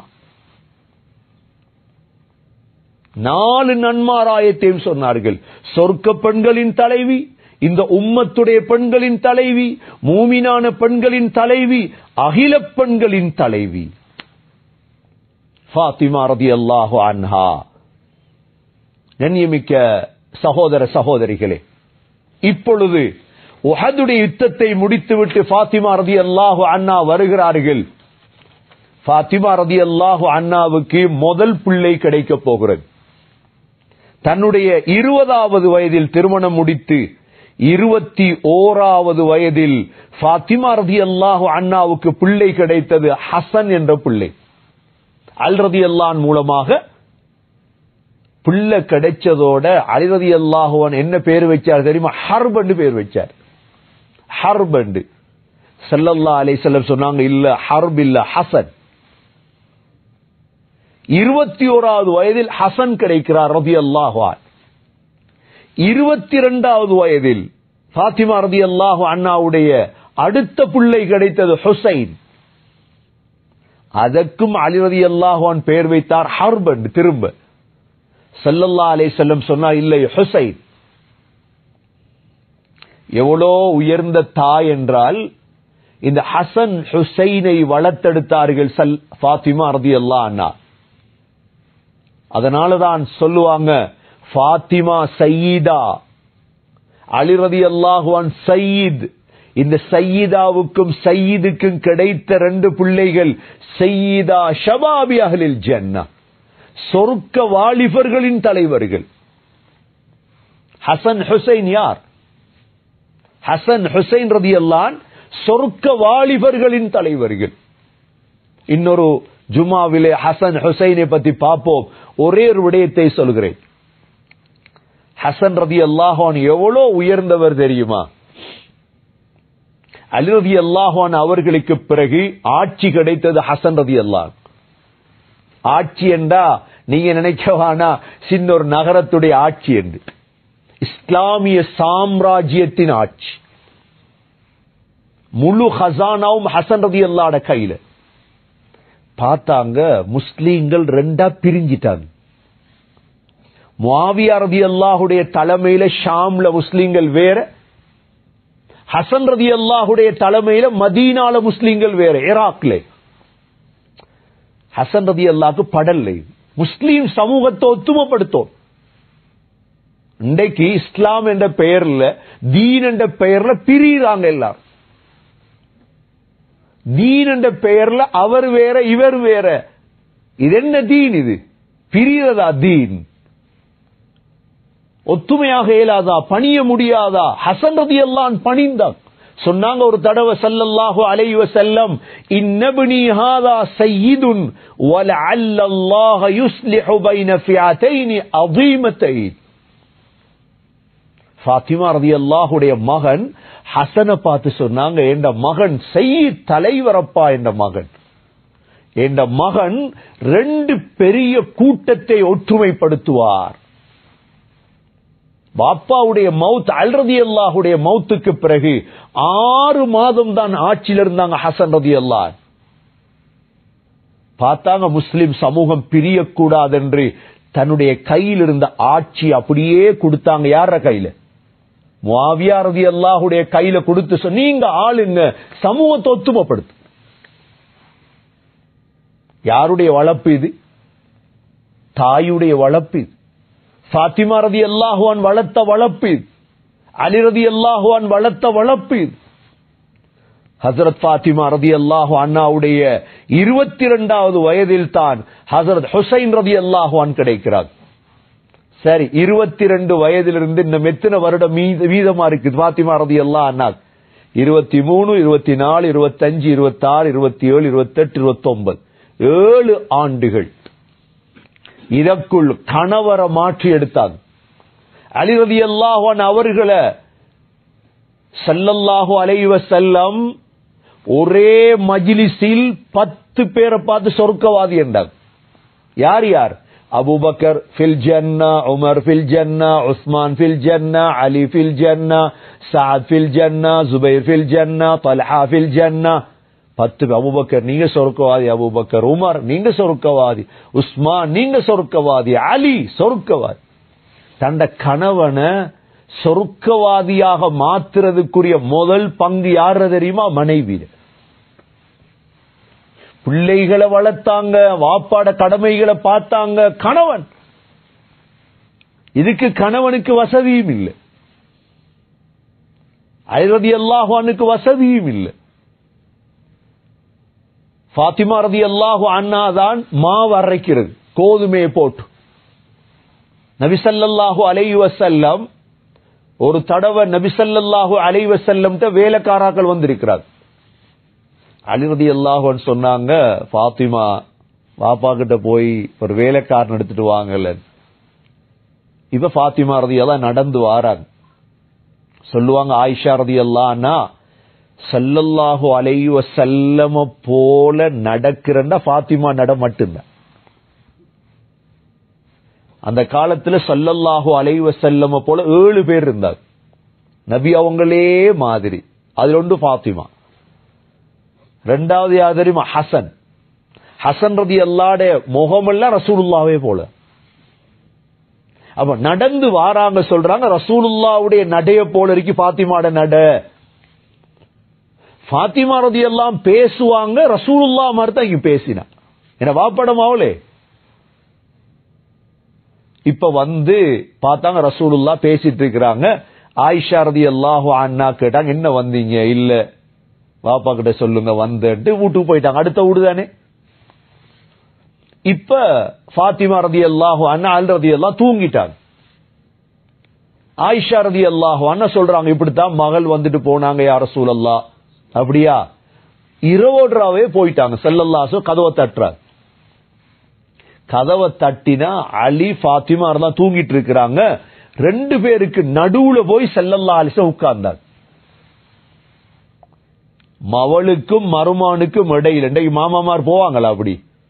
நாலு நன்மாராயத்தையும் சொன்னார்கள் சொர்க்க பெண்களின் தலைவி இந்த உம்மத்துடைய பெண்களின் தலைவி மூமினான பெண்களின் தலைவி அகில பெண்களின் தலைவி ஃபாத்திமா ரதி அல்லாஹு அன்ஹா கண்ணியமிக்க சகோதர சகோதரிகளே இப்பொழுது உஹதுடைய யுத்தத்தை முடித்துவிட்டு ஃபாத்திமா ரதி அல்லாஹு அண்ணா வருகிறார்கள் ஃபாத்திமா ரதி அல்லாஹு அண்ணாவுக்கு முதல் பிள்ளை கிடைக்கப் போகிறது தன்னுடைய இருபதாவது வயதில் திருமணம் முடித்து இருபத்தி ஓராவது வயதில் ஃபாத்திமா ரதி அல்லாஹு அண்ணாவுக்கு பிள்ளை கிடைத்தது ஹசன் என்ற பிள்ளை அல் ரதி அல்லான் மூலமாக பிள்ளை கிடைச்சதோட அலிரதி அல்லாஹுவன் என்ன பேர் வச்சார் தெரியுமா ஹர்பண்டு பேர் வச்சார் ஹர்பண்டு செல்லல்லா அலை செல்லம் சொன்னாங்க இல்ல ஹர்ப் இல்ல ஹசன் இருபத்தி ஓராவது வயதில் ஹசன் கிடைக்கிறார் ரதி அல்லாஹான் இருபத்தி இரண்டாவது வயதில் பாத்திமா ரதி அல்லாஹு அண்ணாவுடைய அடுத்த பிள்ளை கிடைத்தது ஹுசைன் அதற்கும் அலிரதி அல்லாஹான் பெயர் வைத்தார் ஹர்பண்ட் திரும்ப சல்லல்லா அலை செல்லம் சொன்னா இல்லை ஹுசைன் எவ்வளோ உயர்ந்த தாய் என்றால் இந்த ஹசன் ஹுசைனை வளர்த்தெடுத்தார்கள் சல் ஃபாத்திமா ரதி அல்லா அண்ணா அதனாலதான் சொல்லுவாங்க ஃபாத்திமா சயீதா அலிரதி அல்லாஹுவான் சயீத் இந்த சயீதாவுக்கும் சயீதுக்கும் கிடைத்த ரெண்டு பிள்ளைகள் சயீதா ஷபாபி அகலில் ஜன்னா சொர்க்க வாலிபர்களின் தலைவர்கள் ஹசன் ஹுசைன் யார் ஹசன் ஹுசைன் ரதி அல்லான் சொர்க்க வாலிபர்களின் தலைவர்கள் இன்னொரு ஜுமாவிலே ஹசன் ஹுசைனை பத்தி பார்ப்போம் ஒரே ஒரு விடயத்தை சொல்கிறேன் ஹசன் ரதி அல்லாஹான் எவ்வளோ உயர்ந்தவர் தெரியுமா அலி ரதி அல்லாஹான் அவர்களுக்கு பிறகு ஆட்சி கிடைத்தது ஹசன் ரதி அல்லாஹ் ஆட்சி என்றா நீங்க நினைக்கவானா சின்ன ஒரு நகரத்துடைய ஆட்சி என்று இஸ்லாமிய சாம்ராஜ்யத்தின் ஆட்சி முழு ஹசானாவும் ஹசன் ரதி அல்லாட கையில பார்த்தாங்க முஸ்லீம்கள் ரெண்டா பிரிஞ்சிட்டாங்க முவாவியா ரதி அல்லாஹுடைய தலைமையில ஷாம்ல முஸ்லீம்கள் வேற ஹசன் ரதி அல்லாஹுடைய தலைமையில மதீனால முஸ்லீம்கள் வேற ஈராக்ல ஹசன் ரதி அல்லாக்கு படல்ல முஸ்லீம் சமூகத்தை ஒத்துமைப்படுத்தும் இன்றைக்கு இஸ்லாம் என்ற பெயர்ல தீன் என்ற பெயர்ல பிரிகிறாங்க எல்லாரும் தீன் என்ற பெயர்ல அவர் வேற இவர் வேற இது என்ன தீன் இது பிரியதா தீன் ஒத்துமையாக இயலாதா பணிய முடியாதா ஹசன் ரதி எல்லாம் பணிந்தான் சொன்னாங்க ஒரு தடவை சல்லல்லாஹு அலைஹி வஸல்லம் இன்னப்னி ஹாதா சய்யிதுன் வலஅல்ல அல்லாஹ யுஸ்லிஹு பைன ஃபியத்தைன் அதீமத்தைன் ஃபாத்திமா ரலியல்லாஹுடைய மகன் ஹசனை பார்த்து சொன்னாங்க என்ற மகன் சையீத் தலைவரப்பா என்ற மகன் என்ற மகன் ரெண்டு பெரிய கூட்டத்தை ஒற்றுமைப்படுத்துவார் பாப்பாவுடைய மவுத் அல்ரதி அல்லாஹுடைய மவுத்துக்கு பிறகு ஆறு மாதம் தான் ஆட்சியில் இருந்தாங்க ஹசன் ரதி அல்லா பார்த்தாங்க முஸ்லிம் சமூகம் பிரியக்கூடாது என்று தன்னுடைய கையில் இருந்த ஆட்சி அப்படியே கொடுத்தாங்க யார கையில முவாவியா ரதி அல்லாஹுடைய கையில கொடுத்து சொ- நீங்க ஆளுங்க சமூகத்தை ஒத்துமைப்படுத்து யாருடைய வளர்ப்பு இது தாயுடைய வளர்ப்பு இது ஃபாத்திமா ரதி அல்லாஹுவான் வளர்த்த வளர்ப்பு இது அலி ரதி அல்லாஹுவான் வளர்த்த வளர்ப்பு இது ஹசரத் ஃபாத்திமா ரதி அல்லாஹு அண்ணாவுடைய இருபத்தி இரண்டாவது வயதில் தான் ஹசரத் ஹுசைன் ரதி அல்லாஹுவான் கிடைக்கிறார் சரி இருபத்தி ரெண்டு வயதிலிருந்து இன்னும் எத்தனை வருடம் மீத- மீதமா இருக்குது ஃபாத்திமா ரதி அல்லா அண்ணா இருபத்தி மூணு இருபத்தி நாலு இருபத்தஞ்சு இருபத்தாறு இருபத்தி ஏழு இருபத்தெட்டு இருபத்தி ஒன்பது ஏழு ஆண்டுகள் இதற்குள் கணவரை மாற்றி எடுத்தாங்க அலிரதி அல்லாஹான் அவர்களை சல்லல்லாஹு அலைஹி வஸல்லம் ஒரே மஜ்லிஸில் பத்து பேரை பார்த்து சொர்க்கவாதி என்றாங்க யார் யார் அபூபக்கர் ஃபில் ஜன்னா உமர் ஃபில் ஜன்னா உஸ்மான் ஃபில் ஜன்னா அலி ஃபில் ஜன்னா சாத் ஃபில் ஜன்னா ஜுபைர் ஃபில் ஜன்னா தல்ஹா ஃபில் ஜன்னா பத்து பேர். அபூபக்கர் நீங்க சொர்க்கவாதி அபூபக்கர் உமர் நீங்க சொர்க்கவாதி உஸ்மான் நீங்க சொர்க்கவாதி அலி சொர்க்கவாதி தண்ட கணவனை சொர்க்கவாதியாக மாத்துறதுக்குரிய முதல் பங்கு யார தெரியுமா மனைவி பிள்ளைகளை வளர்த்தாங்க வாப்பாட கடமைகளை பார்த்தாங்க கணவன் இதுக்கு கணவனுக்கு வசதியும் இல்லை ஐரதி அல்லாஹானுக்கு வசதியும் இல்லை ஃபாத்திமா ரதி அல்லாஹு அண்ணாதான் மாவு அரைக்கிறது கோதுமையை போட்டு நபிசல்லாஹு அலைஹி வஸல்லம் ஒரு தடவை நபிசல்லாஹு அலைஹி வஸல்லம் வேலைக்காராக்கள் வந்திருக்கிறார் அலிரதி அல்லாஹுன்னு சொன்னாங்க ஃபாத்திமா பாப்பா கிட்ட போய் ஒரு வேலைக்காரன் எடுத்துட்டு வாங்கல இப்ப ஃபாத்திமா ரதி எல்லாம் நடந்து வாராங்க சொல்லுவாங்க ஆயிஷா ரதி அல்லான்னா சல்லல்லாஹு அலைஹி வஸல்லம போல நடக்கிறன்னா ஃபாத்திமா நட மட்டும்தான் அந்த காலத்துல சல்லல்லாஹு அலைஹி வஸல்லம போல ஏழு பேர் இருந்தார் நபி அவங்களே மாதிரி அதுல ஒன்று ஃபாத்திமா ரெண்டாவது யார் தெரியுமா ஹசன் ஹசன் ரதி அல்லாட முகமெல்லாம் ரசூலுல்லாவே போல அப்ப நடந்து வாராங்க சொல்றாங்க ரசூலுல்லாவுடைய நடைய போல இருக்கு பாத்திமாட நட பாத்திமா ரதி எல்லாம் பேசுவாங்க ரசூலுல்லா மாதிரி தான் இங்க பேசினா என்ன வாப்படம் அவளே இப்ப வந்து பார்த்தாங்க ரசூலுல்லா பேசிட்டு இருக்கிறாங்க ஆயிஷா ரதி அல்லாஹு அண்ணா கேட்டாங்க என்ன வந்தீங்க இல்ல வாப்பா கிட்ட சொல்லுங்க வந்துட்டு வீட்டுக்கு போயிட்டாங்க அடுத்த வீடு தானே இப்ப ஃபாத்திமா ரதி அல்லாஹு அண்ணா அல் ரதி எல்லாம் தூங்கிட்டாங்க ஆயிஷா ரதி அல்லாஹு அண்ணா சொல்றாங்க இப்படித்தான் மகள் வந்துட்டு போனாங்க யார சூழல்லா அப்படியா இரவோடுறாவே போயிட்டாங்க செல்லல்லாசோ கதவை தட்டுறாங்க கதவை தட்டினா அலி ஃபாத்திமா தான் தூங்கிட்டு இருக்கிறாங்க ரெண்டு பேருக்கு நடுவுல போய் செல்லல்லா அலிச உட்கார்ந்தாங்க மவளுக்கும் மருமானுக்கும் இடையில் இன்றைக்கு மாமாமார் போவாங்களா அப்படி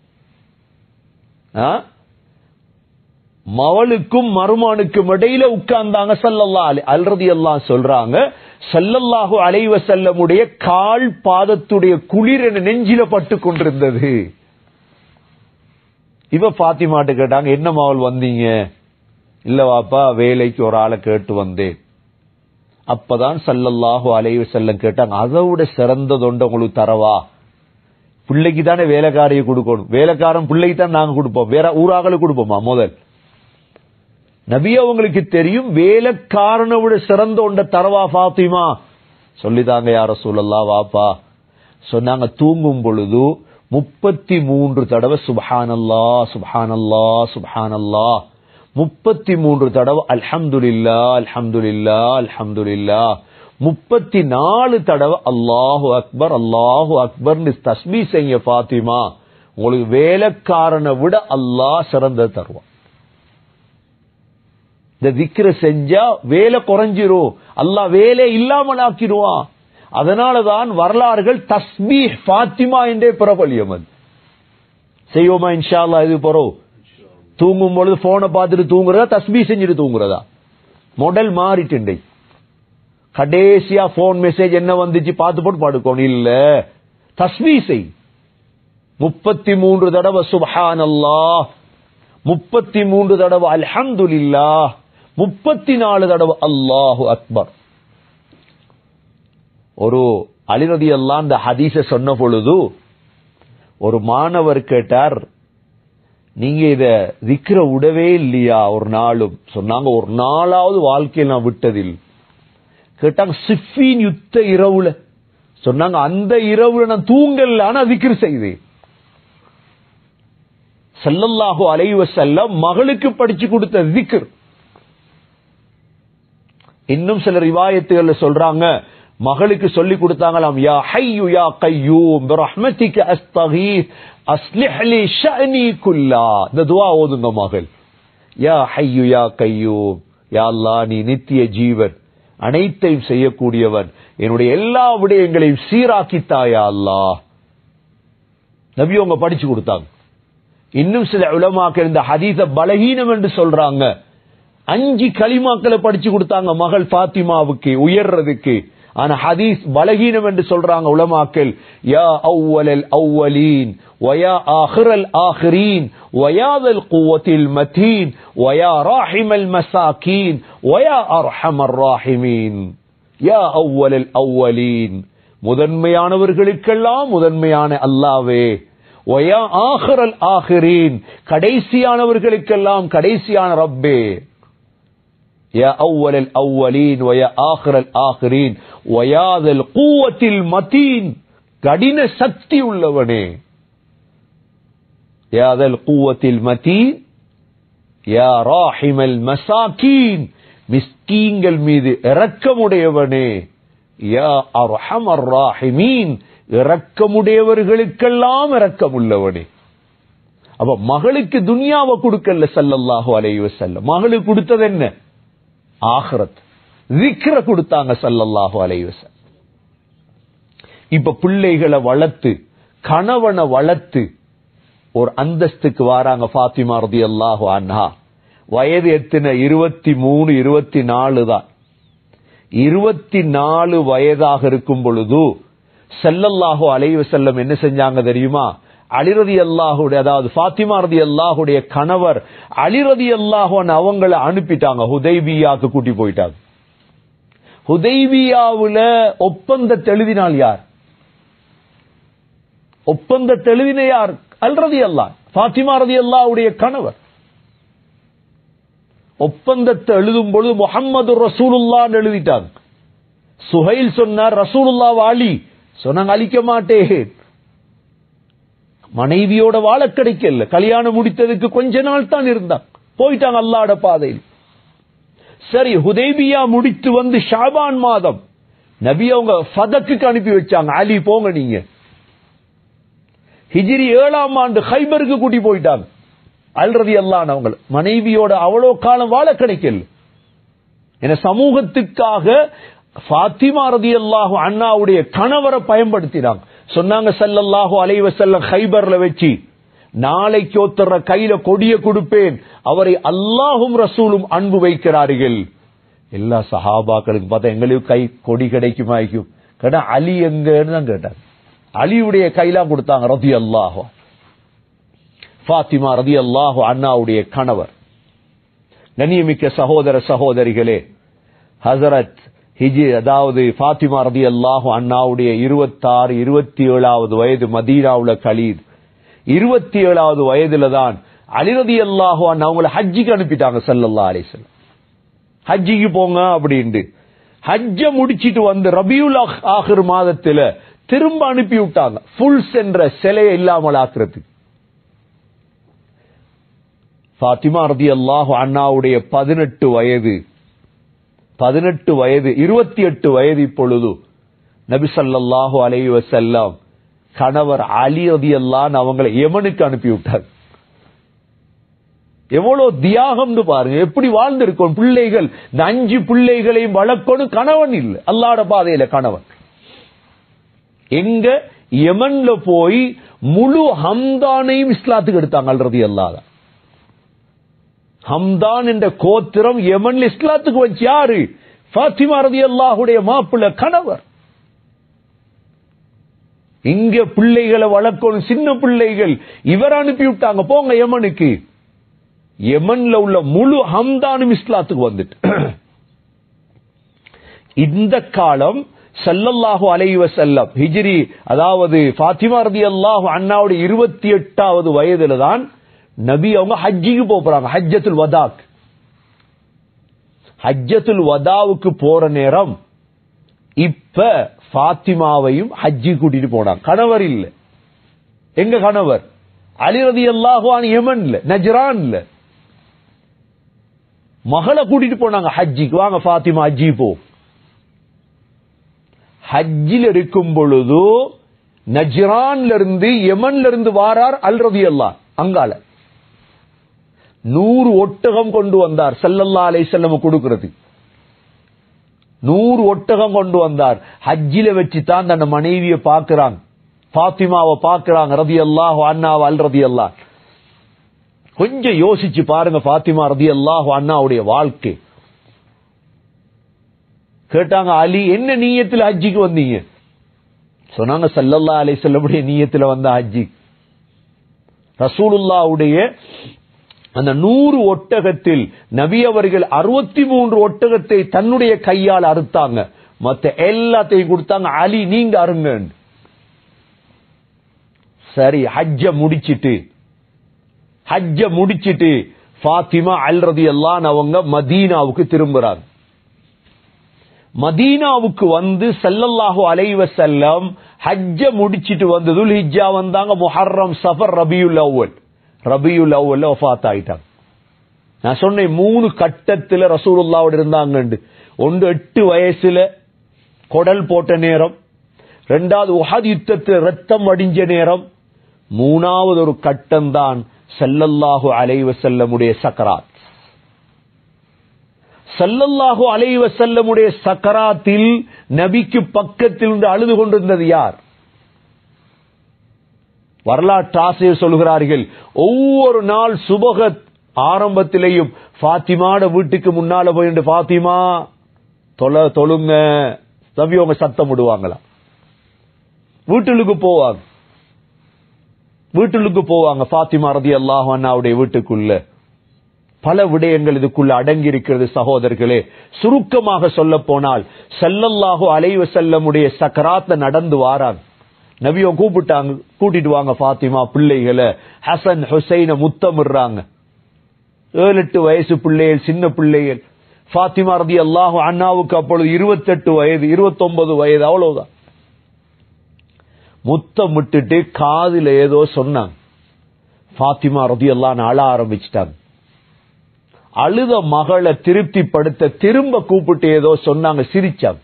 ஆ? மவளுக்கும் மருமானுக்கும் இடையில உட்கார்ந்தாங்க சல்லல்லா அலி அல்ரதி எல்லாம் சொல்றாங்க சல்லல்லாஹு அலைவ செல்லமுடைய கால் பாதத்துடைய குளிர் என நெஞ்சில பட்டு கொண்டிருந்தது இவ பாத்திமாட்டு கேட்டாங்க என்ன மவள் வந்தீங்க இல்ல வாப்பா வேலைக்கு ஒரு ஆளை கேட்டு வந்தேன் அப்பதான் சல்லல்லாஹு அலைவ செல்லம் கேட்டாங்க அதை விட சிறந்ததொண்டு உங்களுக்கு தரவா பிள்ளைக்கு தானே வேலைக்காரியை கொடுக்கணும் வேலைக்காரன் பிள்ளைக்கு தான் நாங்க கொடுப்போம் வேற ஊராகளுக்கு கொடுப்போமா முதல் நபி அவங்களுக்கு தெரியும் வேலைக்காரனை விட சிறந்த ஒண்ட தரவா பாத்திமா சொல்லிதாங்க யார சூழல்லா வாப்பா சொன்னாங்க தூங்கும் பொழுது முப்பத்தி மூன்று தடவை சுபஹானல்லா சுபஹானல்லா சுபஹானல்லா முப்பத்தி மூன்று தடவை அல்ஹம்துலில்லா அல்ஹம்துலில்லா அல்ஹம்துலில்லா முப்பத்தி நாலு தடவை அல்லாஹு அக்பர் அல்லாஹு அக்பர் தஸ்மி செய்ய பாத்திமா உங்களுக்கு வேலைக்காரனை விட அல்லாஹ் சிறந்த தருவான் இந்த திக்ர செஞ்சா வேலை குறைஞ்சிரும் அல்லாஹ் வேலை இல்லாமல் ஆக்கிடுவான் அதனாலதான் வரலாறுகள் தஸ்மீ ஃபாத்திமா என்றே பிரபலியம் அது செய்வோமா இன்ஷா அல்லாஹ் இது போறோம் தூங்கும் பொழுது போனை பார்த்துட்டு தூங்குறதா தஸ்மீ செஞ்சுட்டு தூங்குறதா மாடல் மாறிட்டு கடைசியா போன் மெசேஜ் என்ன வந்துச்சு பார்த்து போட்டு படுக்கணும் இல்ல தஸ்மீ செய் முப்பத்தி மூன்று தடவை சுபஹான் அல்லாஹ் முப்பத்தி மூன்று தடவை அல்ஹம்துலில்லா முப்பத்தி நாலு தடவை அல்லாஹு அக்பர் ஒரு அலிரதி அல்லா அந்த ஹதீஸ சொன்ன பொழுது ஒரு மாணவர் கேட்டார் நீங்க இத விக்கிற விடவே இல்லையா ஒரு நாளும் சொன்னாங்க ஒரு நாளாவது வாழ்க்கையில் நான் விட்டதில் கேட்டாங்க சிஃபின் யுத்த இரவுல சொன்னாங்க அந்த இரவுல நான் தூங்கல ஆனா விக்கிர செய்தேன் சல்லல்லாஹு அலைஹி வஸல்லம் மகளுக்கு படிச்சு கொடுத்த விக்ர் இன்னும் சில ரிவாயத்துகள்ல சொல்றாங்க மகளுக்கு சொல்லி கொடுத்தாங்களாம் யா ஹையு யா கையூம் பிரஹ்மதிக அஸ்தகீஸ் அஸ்லிஹ் லி ஷஅனி குல்லா இந்த துஆ ஓதுங்க மகள் யா ஹையு யா கையூம் யா அல்லாஹ் நீ நித்திய ஜீவன் அனைத்தையும் செய்யக்கூடியவன் என்னுடைய எல்லா விடயங்களையும் சீராக்கித்தாயா அல்லாஹ் நபி அவங்க படிச்சு கொடுத்தாங்க இன்னும் சில உலமாக்கள் இந்த ஹதீஸ பலகீனம் என்று சொல்றாங்க அஞ்சு களிமாக்களை படிச்சு கொடுத்தாங்க மகள் பாத்திமாவுக்கு உயர்றதுக்கு ஆனா ஹதீஸ் பலகீனம் என்று சொல்றாங்க உலமாக்கள் யா அவ்வலல் அவ்வலீன் வயா ஆஹிரல் ஆஹிரீன் வயாதல் குவத்தில் மதீன் வயா ராஹிமல் மசாக்கீன் வயா அர்ஹமர் ராஹிமீன் யா அவ்வலல் அவ்வலீன் முதன்மையானவர்களுக்கெல்லாம் முதன்மையான அல்லாவே வயா ஆஹிரல் ஆஹிரீன் கடைசியானவர்களுக்கெல்லாம் கடைசியான ரப்பே يا أول الأولين ويا آخر الآخرين ويا ذا القوة المتين கடின சக்தி உள்ளவனே யா ذا القوة المتين யா ராஹிமல் மசாக்கீன் மிஸ்கீன்கள் மீது இரக்கமுடையவனே யா அர்ஹமர் ராஹிமீன் இரக்கமுடையவர்களுக்கெல்லாம் இரக்கமுள்ளவனே அப்ப மகளுக்கு துனியாவை கொடுக்கல சல்லல்லாஹு அலைஹி வஸல்லம் மகளுக்கு கொடுத்தது என்ன ஆഖിറத் விக்ர கொடுத்தாங்க சல்லல்லாஹு அலைஹி வஸல்லம் இப்ப பிள்ளைகளை வளர்த்து கணவனை வளர்த்து ஒரு அந்தஸ்துக்கு வாராங்க ஃபாத்திமா ரதியல்லாஹு அன்ஹா வயது எத்தனை இருபத்தி மூணு இருபத்தி நாலு தான் இருபத்தி நாலு வயதாக இருக்கும் பொழுது செல்லல்லாஹு அலைஹி வஸல்லம் என்ன செஞ்சாங்க தெரியுமா அலிரதி அல்லாஹுடைய அதாவது ஃபாத்திமா ரதி அல்லாஹுடைய கணவர் அலிரதி அல்லாஹுன்னு அவங்கள அனுப்பிட்டாங்க ஹுதைபியாக்கு கூட்டி போயிட்டாங்க ஹுதைபியாவுல ஒப்பந்தத்தை எழுதினால் யார் ஒப்பந்தத்தை எழுதின யார் அல்ரதி அல்லா ஃபாத்திமா ரதி அல்லாஹுடைய கணவர் ஒப்பந்தத்தை எழுதும் பொழுது முகமது ரசூலுல்லான்னு எழுதிட்டாங்க சுஹைல் சொன்னார் ரசூலுல்லா வாலி சொன்னாங்க அழிக்க மாட்டேன் மனைவியோட வாழ கிடைக்கல கல்யாணம் முடித்ததுக்கு கொஞ்ச நாள் தான் இருந்தாங்க போயிட்டாங்க அல்லாட பாதையில் சரி ஹுதைபியா முடித்து வந்து ஷாபான் மாதம் நபி அவங்க ஃபதக்கு அனுப்பி வச்சாங்க அலி போங்க நீங்க ஹிஜ்ரி ஏழாம் ஆண்டு ஹைபருக்கு கூட்டி போயிட்டாங்க அல்ரதி அல்லான் அவங்க மனைவியோட அவ்வளோ காலம் வாழ கிடைக்கல என சமூகத்துக்காக ஃபாத்திமா ரதி அல்லாஹு அண்ணாவுடைய கணவரை பயன்படுத்தினாங்க சொன்னாங்க சல்லல்லாஹு அலைவ செல்ல ஹைபர்ல வச்சு நாளைக்கு ஒருத்தர கையில கொடிய கொடுப்பேன் அவரை அல்லாஹும் ரசூலும் அன்பு வைக்கிறார்கள் எல்லா சஹாபாக்களுக்கு பார்த்தா எங்களுக்கு கை கொடி கிடைக்குமாய்க்கும் கேட்டா அலி எங்கன்னு தான் கேட்டாங்க அலியுடைய கையெல்லாம் கொடுத்தாங்க ரதி அல்லாஹு ஃபாத்திமா ரதி அல்லாஹு அண்ணாவுடைய கணவர் கண்ணியமிக்க சகோதர சகோதரிகளே ஹசரத் ஹிஜி அதாவது ஃபாத்திமா ரதி அல்லாஹு அண்ணாவுடைய இருபத்தாறு இருபத்தி ஏழாவது வயது மதீனாவுல கலீத் இருபத்தி ஏழாவது வயதுல தான் அலிரதி அல்லாஹு அவங்கள ஹஜ்ஜிக்கு அனுப்பிட்டாங்க சல்லல்லா அலிஸ்லாம் ஹஜ்ஜிக்கு போங்க அப்படின்ட்டு ஹஜ்ஜ முடிச்சிட்டு வந்து ரபியுல் ஆஹிர் மாதத்துல திரும்ப அனுப்பி விட்டாங்க ஃபுல்ஸ் என்ற சிலையை இல்லாமல் ஆக்குறதுக்கு ஃபாத்திமா ரதி அல்லாஹு அண்ணாவுடைய பதினெட்டு வயது பதினெட்டு வயது இருபத்தி எட்டு வயது இப்பொழுது நபி ஸல்லல்லாஹு அலைஹி வஸல்லம் கணவர் அலி ரதி அல்லான்னு அவங்களை யமனுக்கு அனுப்பி விட்டார் எவ்வளவு தியாகம்னு பாருங்க எப்படி வாழ்ந்திருக்கும் பிள்ளைகள் இந்த அஞ்சு பிள்ளைகளையும் வளர்க்கணும் கணவன் இல்லை அல்லாட பாதையில கணவன் எங்க யமன்ல போய் முழு ஹம்தானையும் இஸ்லாத்துக்கு எடுத்தாங்க அல்றது அல்லாத ஹம்தான் என்ற கோத்திரம் யமன்ல இஸ்லாத்துக்கு வச்சு யாரு ஃபாத்திமா ரதி அல்லாஹுடைய மாப்பிள்ள கணவர் இங்க பிள்ளைகளை வளர்க்கணும் சின்ன பிள்ளைகள் இவர் அனுப்பி விட்டாங்க போங்க யமனுக்கு யமன்ல உள்ள முழு ஹம்தானும் இஸ்லாத்துக்கு வந்துட்டு இந்த காலம் சல்லல்லாஹு அலைஹி வஸல்லம் ஹிஜ்ரி அதாவது ஃபாத்திமா ரலியல்லாஹு அண்ணாவுடைய இருபத்தி எட்டாவது வயதுல தான் நபி அவங்க ஹஜ்ஜிக்கு போக போறாங்க ஹஜ்ஜத்துல் வதாக் ஹஜ்ஜத்துல் வதாவுக்கு போற நேரம் இப்ப ஃபாத்திமாவையும் ஹஜ்ஜி கூட்டிட்டு போனாங்க கணவர் இல்ல எங்க கணவர் அலி ரலியல்லாஹு யமன்ல நஜ்ரான்ல மகளை கூட்டிட்டு போனாங்க ஹஜ்ஜிக்கு வாங்க ஃபாத்திமா ஹஜ்ஜி போ ஹஜ்ஜில் இருக்கும் பொழுது நஜ்ரான்ல இருந்து யமன்ல இருந்து வாரார் அல் ரதி அல்லா அங்கால நூறு ஒட்டகம் கொண்டு வந்தார் சல்லல்லா அலை செல்லம் கொடுக்கிறது நூறு ஒட்டகம் கொண்டு வந்தார் ஹஜ்ஜில வச்சு தான் தன் மனைவியை பார்க்கிறாங்க பாத்திமாவை பார்க்கிறாங்க ரதி அல்லாஹ் அண்ணாவை அல் ரதி அல்லா கொஞ்சம் யோசிச்சு பாருங்க பாத்திமா ரதி அல்லாஹ் அண்ணாவுடைய வாழ்க்கை கேட்டாங்க அலி என்ன நீயத்துல ஹஜ்ஜிக்கு வந்தீங்க சொன்னாங்க சல்லல்லா அலை செல்லமுடைய நீயத்துல வந்த ஹஜ்ஜி ரசூலுல்லாவுடைய அந்த நூறு ஒட்டகத்தில் நபி அவர்கள் அறுபத்தி மூன்று ஒட்டகத்தை தன்னுடைய கையால் அறுத்தாங்க மத்த எல்லாத்தையும் கொடுத்தாங்க அலி நீங்க அருங்க சரி ஹஜ்ஜ முடிச்சிட்டு ஹஜ்ஜ முடிச்சிட்டு ஃபாத்திமா அல் ரதி எல்லாம் அவங்க மதீனாவுக்கு திரும்புறாங்க மதீனாவுக்கு வந்து சல்லல்லாஹு அலைவ செல்லம் ஹஜ்ஜ முடிச்சிட்டு வந்தது ஹிஜ்ஜா வந்தாங்க முஹர்ரம் சஃபர் ரபியுல் அவ்வல் ரபியுல் அவ்வல்ல ஒஃபாத் ஆயிட்டாங்க நான் சொன்னேன் மூணு கட்டத்துல ரசூலுல்லாவோட இருந்தாங்க ஒன்று எட்டு வயசுல கொடல் போட்ட நேரம் ரெண்டாவது உஹத் யுத்தத்தில் ரத்தம் வடிஞ்ச நேரம் மூணாவது ஒரு கட்டம் தான் செல்லல்லாஹு அலைவ செல்லமுடைய சக்கராத் சல்லல்லாஹு அலைவ செல்லமுடைய சக்கராத்தில் நபிக்கு பக்கத்தில் இருந்து அழுது கொண்டிருந்தது யார் வரலாற்று ஆசிரியர் சொல்கிறார்கள் ஒவ்வொரு நாள் சுபக ஆரம்பத்திலேயும் பாத்திமாட வீட்டுக்கு முன்னால போயிட்டு பாத்திமா தொலை தொழுங்க நபியவங்க சத்தம் விடுவாங்களா வீட்டுக்கு போவாங்க வீட்டுக்கு போவாங்க பாத்திமா ரதி அல்லாஹ் அண்ணாவுடைய வீட்டுக்குள்ள பல விடயங்கள் இதுக்குள்ள அடங்கி இருக்கிறது சகோதரர்களே சுருக்கமாக சொல்ல போனால் செல்லல்லாஹு அலைவ செல்லமுடைய சக்கராத்த நடந்து வாராங்க நபியோ கூப்பிட்டாங்க கூட்டிட்டு வாங்க பாத்திமா பிள்ளைகளை ஹசன் ஹுசைன முத்தமிடுறாங்க ஏழு எட்டு வயசு பிள்ளைகள் சின்ன பிள்ளைகள் பாத்திமா ரதி அல்லாஹு அண்ணாவுக்கு அப்பொழுது இருபத்தெட்டு வயது இருபத்தொன்பது வயது அவ்வளவுதான் முத்தம் விட்டுட்டு காதுல ஏதோ சொன்னாங்க பாத்திமா ரதி எல்லாம் அழ ஆரம்பிச்சிட்டாங்க அழுத மகளை திருப்திப்படுத்த திரும்ப கூப்பிட்டு ஏதோ சொன்னாங்க சிரிச்சாங்க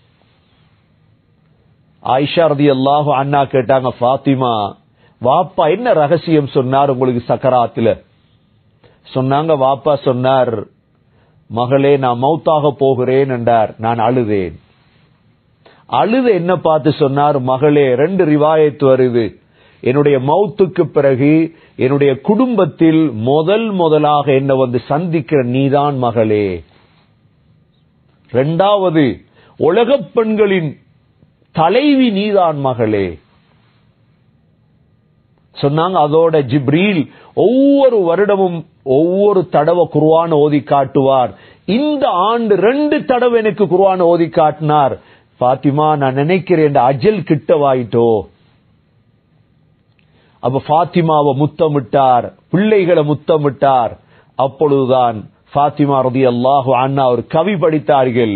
ஆயிஷா ரதி அல்லாஹு அண்ணா கேட்டாங்க பாத்திமா வாப்பா என்ன ரகசியம் சொன்னார் உங்களுக்கு சக்கராத்துல சொன்னாங்க வாப்பா சொன்னார் மகளே நான் மௌத்தாக போகிறேன் என்றார் நான் அழுதேன் அழுத என்ன பார்த்து சொன்னார் மகளே ரெண்டு ரிவாயத்து வருது என்னுடைய மௌத்துக்கு பிறகு என்னுடைய குடும்பத்தில் முதல் முதலாக என்ன வந்து சந்திக்கிற நீதான் மகளே இரண்டாவது உலகப் பெண்களின் தலைவி நீதான் மகளே சொன்னாங்க அதோட ஜிப்ரீல் ஒவ்வொரு வருடமும் ஒவ்வொரு தடவை குர்வான ஓதி காட்டுவார் இந்த ஆண்டு ரெண்டு தடவை எனக்கு குர்வான ஓதி காட்டினார் பாத்திமா நான் நினைக்கிறேன் அஜல் கிட்டவாயிட்டோ அப்ப பாத்திமாவை முத்தமிட்டார் பிள்ளைகளை முத்தமிட்டார் அப்பொழுதுதான் பாத்திமா ரதி அல்லாஹு அண்ணா ஒரு கவி படித்தார்கள்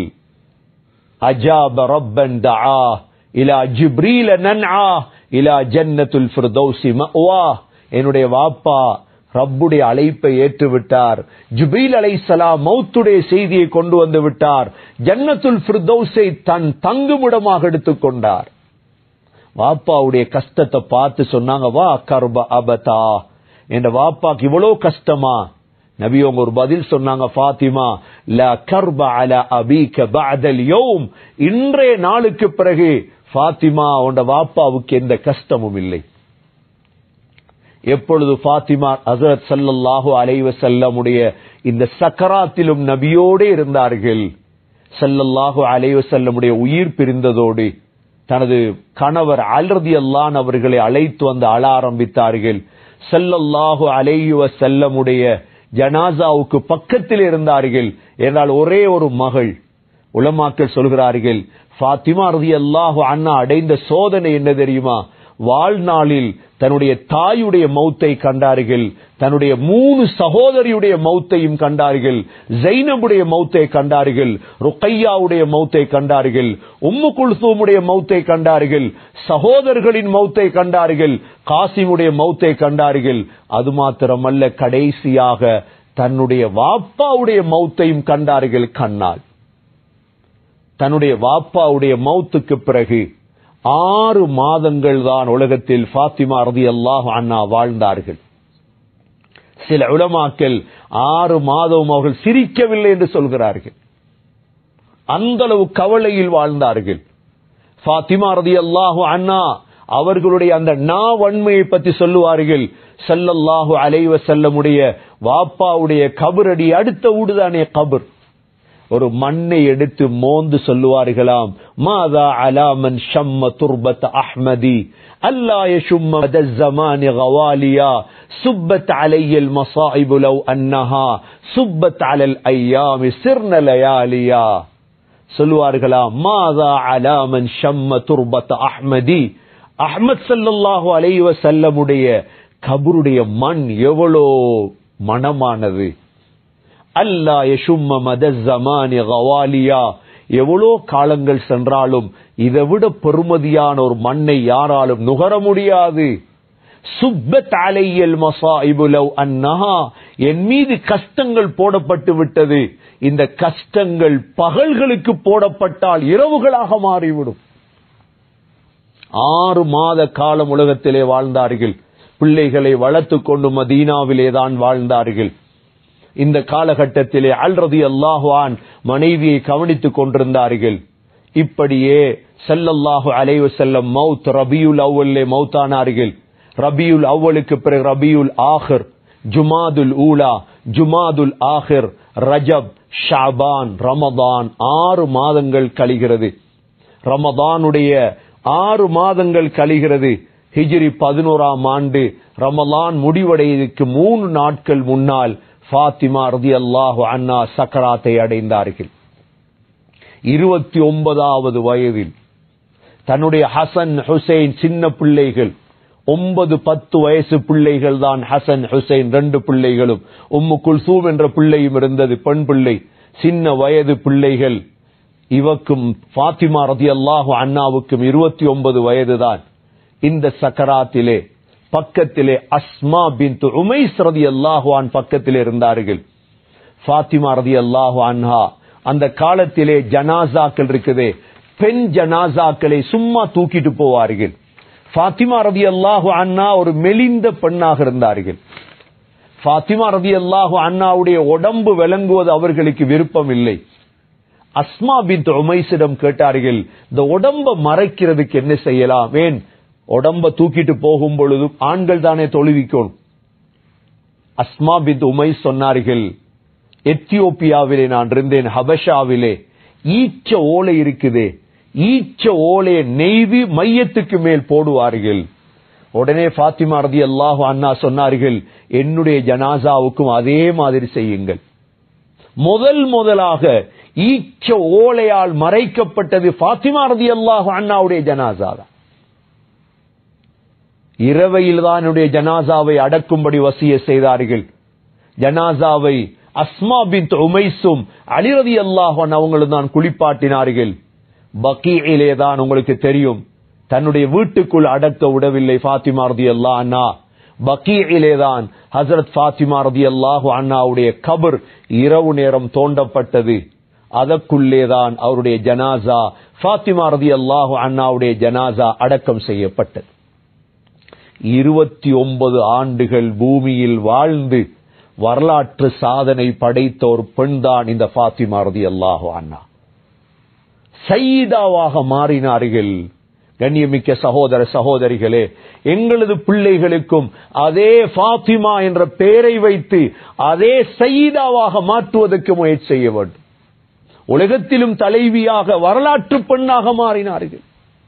அஜாப ரப்பன் தஆ இலா ஜிப்ரீல நன்ஆ இலா ஜன்னத்துல் ஃபிர்தௌசி மஅவா என்னுடைய வாப்பா ரப்புடைய அழைப்பை ஏற்று விட்டார் ஜுபீல் அலைசலாம் மௌத்துடைய செய்தியை கொண்டு வந்து விட்டார் ஜன்னத்துல் ஃபிர்தௌஸை தன் தங்குமிடமாக எடுத்துக்கொண்டார் வாப்பாவுடைய கஷ்டத்தை பார்த்து சொன்னாங்க வா கர்ப அபதா என்ற வாப்பாக்கு இவ்வளவு கஷ்டமா நபி அவங்க ஒரு பதில் சொன்னாங்க பாத்திமா ல கர்ப அல அபீக பஅதல் யௌம் இன்றைய நாளுக்கு பிறகு பாத்திமா உண்ட வாப்பாவுக்கு எந்த கஷ்டமும் இல்லை எப்பொழுது பாத்திமா ஹசரத் சல்லல்லாஹு அலைவ செல்லமுடைய இந்த சக்கராத்திலும் நபியோடே இருந்தார்கள் சல்லல்லாஹு அலைவ செல்லமுடைய உயிர் பிரிந்ததோடு தனது கணவர் அல்ரதி அல்லான் அவர்களை அழைத்து வந்து அழ ஆரம்பித்தார்கள் செல்லல்லாஹு அலையுவ செல்லமுடைய ஜனாசாவுக்கு பக்கத்தில் இருந்தார்கள் என்றால் ஒரே ஒரு மகள் உலமாக்கள் சொல்கிறார்கள் ஃபாத்திமா ரதி அல்லாஹு அண்ணா அடைந்த சோதனை என்ன தெரியுமா வாழ்நாளில் தன்னுடைய தாயுடைய மௌத்தை கண்டார்கள் தன்னுடைய மூணு சகோதரியுடைய மௌத்தையும் கண்டார்கள் ஜைனபுடைய மௌத்தை கண்டார்கள் ருக்கையாவுடைய மௌத்தை கண்டார்கள் உம்மு குல்சூமுடைய மௌத்தை கண்டார்கள் சகோதரர்களின் மௌத்தை கண்டார்கள் காசிமுடைய மௌத்தை கண்டார்கள் அது மாத்திரமல்ல கடைசியாக தன்னுடைய வாப்பாவுடைய மௌத்தையும் கண்டார்கள் கண்ணால் தன்னுடைய வாப்பாவுடைய மௌத்துக்கு பிறகு ஆறு மாதங்கள் தான் உலகத்தில் ஃபாத்திமா ரதி அல்லாஹ் அண்ணா வாழ்ந்தார்கள் சில உலமாக்கள் ஆறு மாதம் அவர்கள் சிரிக்கவில்லை என்று சொல்கிறார்கள் அந்த அளவு கவலையில் வாழ்ந்தார்கள் ஃபாத்திமா ரதி அல்லாஹு அண்ணா அவர்களுடைய அந்த நா வன்மையை பற்றி சொல்லுவார்கள் சல்லல்லாஹு அலைவ செல்லமுடைய வாப்பாவுடைய கபரடி அடுத்த ஊடுதானே கபர் ஒரு மண்ணை எடுத்து மோந்து சொல்லுவார்களாம் மாதா அலாமன் ஷம்ம துர்பத் அஹ்மதி அல்லா يشم مدى الزمان غواليا سبت علي المصائب لو أنها سبت على الأيام سرن لياليا சொல்லுவார்களாம் மாதா அலாமன் ஷம்ம துர்பத் அஹ்மதி அஹ்மத் சல்லல்லாஹு அலைஹி வஸல்லமுடைய கபருடைய மண் எவ்வளோ மனமானது அல்லா யசும்ம மத ஜமானி கவாலியா எவ்வளோ காலங்கள் சென்றாலும் இதை விட பெருமதியான ஒரு மண்ணை யாராலும் நுகர முடியாது சுப்பத் அலையல் மசாயிபு லவ் அன்னஹா என் மீது கஷ்டங்கள் போடப்பட்டு விட்டது இந்த கஷ்டங்கள் பகல்களுக்கு போடப்பட்டால் இரவுகளாக மாறிவிடும் ஆறு மாத காலம் உலகத்திலே வாழ்ந்தார்கள் பிள்ளைகளை வளர்த்துக் கொண்டு மதீனாவிலே தான் வாழ்ந்தார்கள் இந்த காலகட்டத்திலே அல்ரதி அல்லாஹுவான் மனைவியை கவனித்துக் கொண்டிருந்தார்கள் இப்படியே செல்லல்லாஹு அலைவு செல்லம் மவுத் ரபியுல் அவ்வல்லே மௌத்தானார்கள் ரபியுல் அவ்வளுக்கு பிறகு ரபியுல் ஆஹிர் ஜுமாதுல் ஊலா ஜுமாதுல் ஆஹிர் ரஜப் ஷாபான் ரமதான் ஆறு மாதங்கள் கழிகிறது ரமதானுடைய ஆறு மாதங்கள் கழிகிறது ஹிஜ்ரி பதினோராம் ஆண்டு ரமலான் முடிவடைவதற்கு மூணு நாட்கள் முன்னால் ஃபாத்திமா ரதி அல்லாஹு அண்ணா சக்கராத்தை அடைந்தார்கள் இருபத்தி ஒன்பதாவது வயதில் தன்னுடைய ஹசன் ஹுசைன் சின்ன பிள்ளைகள் ஒன்பது பத்து வயசு பிள்ளைகள் தான் ஹசன் ஹுசைன் ரெண்டு பிள்ளைகளும் உம்மு குல்சூம் என்ற பிள்ளையும் இருந்தது பெண் பிள்ளை சின்ன வயது பிள்ளைகள் இவக்கும் ஃபாத்திமா ரதி அல்லாஹு அண்ணாவுக்கும் இருபத்தி ஒன்பது வயதுதான் இந்த சக்கராத்திலே பக்கத்திலே அஸ்மா பின் உமைஸ் ரதி அல்லாஹுவான் பக்கத்திலே இருந்தார்கள் ஃபாத்திமா ரதி அல்லாஹு அன்ஹா அந்த காலத்திலே ஜனாசாக்கள் இருக்குதே பெண் ஜனாசாக்களை சும்மா தூக்கிட்டு போவார்கள் ஃபாத்திமா ரதி அல்லாஹு அண்ணா ஒரு மெலிந்த பெண்ணாக இருந்தார்கள் ஃபாத்திமா ரதி அல்லாஹு அண்ணாவுடைய உடம்பு விளங்குவது அவர்களுக்கு விருப்பம் இல்லை அஸ்மா பின் உமைசிடம் கேட்டார்கள் இந்த உடம்ப மறைக்கிறதுக்கு என்ன செய்யலாம் ஏன் உடம்ப தூக்கிட்டு போகும் பொழுதும் ஆண்கள் தானே தொழுவிக்கணும் அஸ்மா பின் உமை சொன்னார்கள் எத்தியோப்பியாவிலே நான் இருந்தேன் ஹபஷாவிலே ஈச்ச ஓலை இருக்குதே ஈச்ச ஓலையை நெய்வி மையத்துக்கு மேல் போடுவார்கள் உடனே பாத்திமா ரதி அல்லாஹு அண்ணா சொன்னார்கள் என்னுடைய ஜனாசாவுக்கும் அதே மாதிரி செய்யுங்கள் முதல் முதலாக ஈச்ச ஓலையால் மறைக்கப்பட்டது பாத்திமா ரதி அல்லாஹு அண்ணாவுடைய ஜனாசா தான் இரவையில் தான் என்னுடைய ஜனாசாவை அடக்கும்படி வசிய செய்தார்கள் ஜனாசாவை அஸ்மா பின் உமைசும் அலிரதி அல்லாஹன் அவங்களும் தான் குளிப்பாட்டினார்கள் பக்கீயிலே தான் உங்களுக்கு தெரியும் தன்னுடைய வீட்டுக்குள் அடக்க விடவில்லை ஃபாத்திமா ரதி அல்லா அண்ணா பக்கீயிலே தான் ஹசரத் ஃபாத்திமா ரதி அல்லாஹு அண்ணாவுடைய கபர் இரவு நேரம் தோண்டப்பட்டது அதற்குள்ளேதான் அவருடைய ஜனாசா ஃபாத்திமா ரதி அல்லாஹு அண்ணாவுடைய ஜனாசா அடக்கம் செய்யப்பட்டது இருபத்தி ஒன்பது ஆண்டுகள் பூமியில் வாழ்ந்து வரலாற்று சாதனை படைத்த ஒரு பெண்தான் இந்த ஃபாத்திமா ரதி அல்லாஹு அண்ணா சைதாவாக மாறினார்கள் கண்ணியமிக்க சகோதர சகோதரிகளே எங்களது பிள்ளைகளுக்கும் அதே ஃபாத்திமா என்ற பெயரை வைத்து அதே சைதாவாக மாற்றுவதற்கு முயற்சி செய்ய வேண்டும் உலகத்திலும் தலைவியாக வரலாற்று பெண்ணாக மாறினார்கள்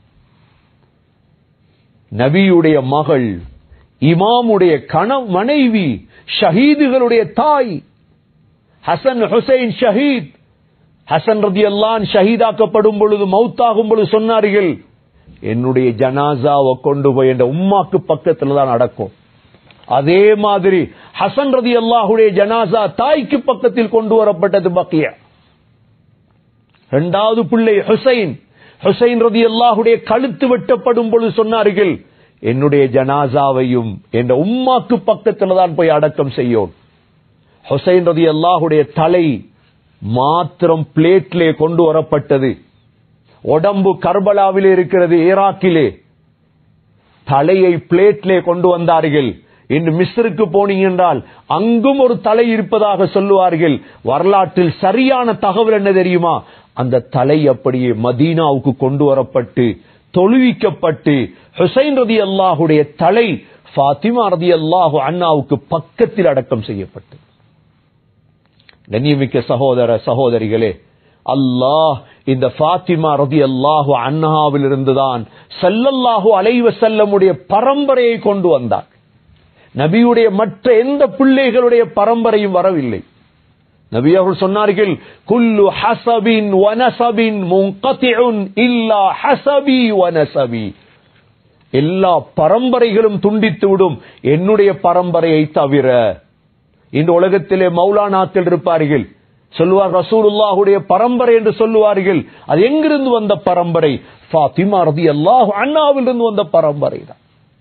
நபியுடைய மகள் இமாமுடைய கண மனைவி ஷஹீதுகளுடைய தாய் ஹசன் ஹுசைன் ஷஹீத் ஹசன் ரதி அல்லான் ஷஹீதாக்கப்படும் பொழுது மௌத்தாகும் பொழுது சொன்னார்கள் என்னுடைய ஜனாசாவை கொண்டு போய் என்ற உம்மாக்கு பக்கத்துல தான் நடக்கும் அதே மாதிரி ஹசன் ரதி அல்லாஹுடைய ஜனாசா தாய்க்கு பக்கத்தில் கொண்டு வரப்பட்டது பக்கிய இரண்டாவது பிள்ளை ஹுசைன் ஹுசைன் ரதி அல்லாஹுடைய கழுத்து வெட்டப்படும் பொழுது சொன்னார்கள் என்னுடைய ஜனாசாவையும் என்ற உம்மாக்கு பக்கத்துல தான் போய் அடக்கம் செய்யும் ஹுசைன் ரதி அல்லாஹுடைய தலை மாத்திரம் பிளேட்லே கொண்டு வரப்பட்டது உடம்பு கர்பலாவிலே இருக்கிறது ஈராக்கிலே தலையை பிளேட்லே கொண்டு வந்தார்கள் இன்று மிஸ்ருக்கு போனீங்க என்றால் அங்கும் ஒரு தலை இருப்பதாக சொல்லுவார்கள் வரலாற்றில் சரியான தகவல் என்ன தெரியுமா அந்த தலை அப்படியே மதீனாவுக்கு கொண்டு வரப்பட்டு தொழுவிக்கப்பட்டு ஹுசைன் ரதி அல்லாஹுடைய தலை ஃபாத்திமா ரதி அல்லாஹு அண்ணாவுக்கு பக்கத்தில் அடக்கம் செய்யப்பட்டு கண்ணியமிக்க சகோதர சகோதரிகளே அல்லாஹ் இந்த ஃபாத்திமா ரதி அல்லாஹு அண்ணாவில் இருந்துதான் சல்லல்லாஹு அலைவ செல்லமுடைய பரம்பரையை கொண்டு வந்தார் நபியுடைய மற்ற எந்த பிள்ளைகளுடைய பரம்பரையும் வரவில்லை நபி அவர்கள் சொன்னார்கள் குல்லு ஹசபின் வனசபின் முன்கத்திஉன் இல்லா ஹசபி வனசபி எல்லா பரம்பரைகளும் துண்டித்து விடும் என்னுடைய பரம்பரையை தவிர இந்த உலகத்திலே மௌலானாக்கள் இருப்பார்கள் சொல்லுவார் ரசூலுல்லாஹுடைய பரம்பரை என்று சொல்லுவார்கள் அது எங்கிருந்து வந்த பரம்பரை ஃபாத்திமா ரதி அல்லாஹ் அண்ணாவிலிருந்து வந்த பரம்பரை தான்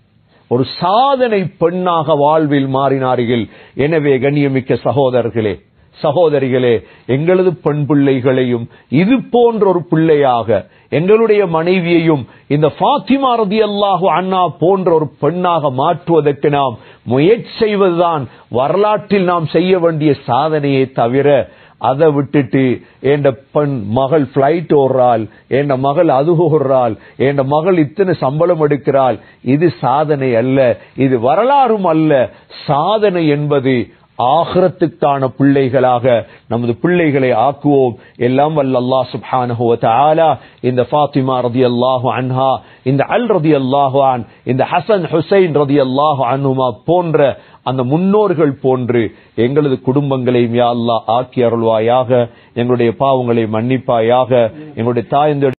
ஒரு சாதனை பெண்ணாக வாழ்வில் மாறினார்கள் எனவே கண்ணியமிக்க சகோதரர்களே சகோதரிகளே எங்களது பெண் பிள்ளைகளையும் இது போன்ற ஒரு பிள்ளையாக எங்களுடைய மனைவியையும் இந்த ஃபாத்திமா ரதி அல்லாஹு அண்ணா போன்ற ஒரு பெண்ணாக மாற்றுவதற்கு நாம் முயற்சி செய்வதுதான் வரலாற்றில் நாம் செய்ய வேண்டிய சாதனையை தவிர அதை விட்டுட்டு என் பெண் மகள் பிளைட் ஓடுறாள் என் மகள் அது ஓடுறாள் என் மகள் இத்தனை சம்பளம் எடுக்கிறாள் இது சாதனை அல்ல இது வரலாறும் அல்ல சாதனை என்பது ஆகரத்துக்கான பிள்ளைகளாக நமது பிள்ளைகளை ஆக்குவோம் எல்லாம் வல்ல அல்லாஹ் சுப்ஹானஹு வ தஆலா இந்த ஃபாத்திமா ரதியல்லாஹு அன்ஹா இந்த அல் ரதியல்லாஹு அன் இந்த ஹசன் ஹுசைன் ரதியல்லாஹு அன்ஹுமா போன்ற அந்த முன்னோர்கள் போன்று எங்களது குடும்பங்களையும் யா அல்லாஹ் ஆக்கி அருள்வாயாக எங்களுடைய பாவங்களை மன்னிப்பாயாக எங்களுடைய தாய்ந்த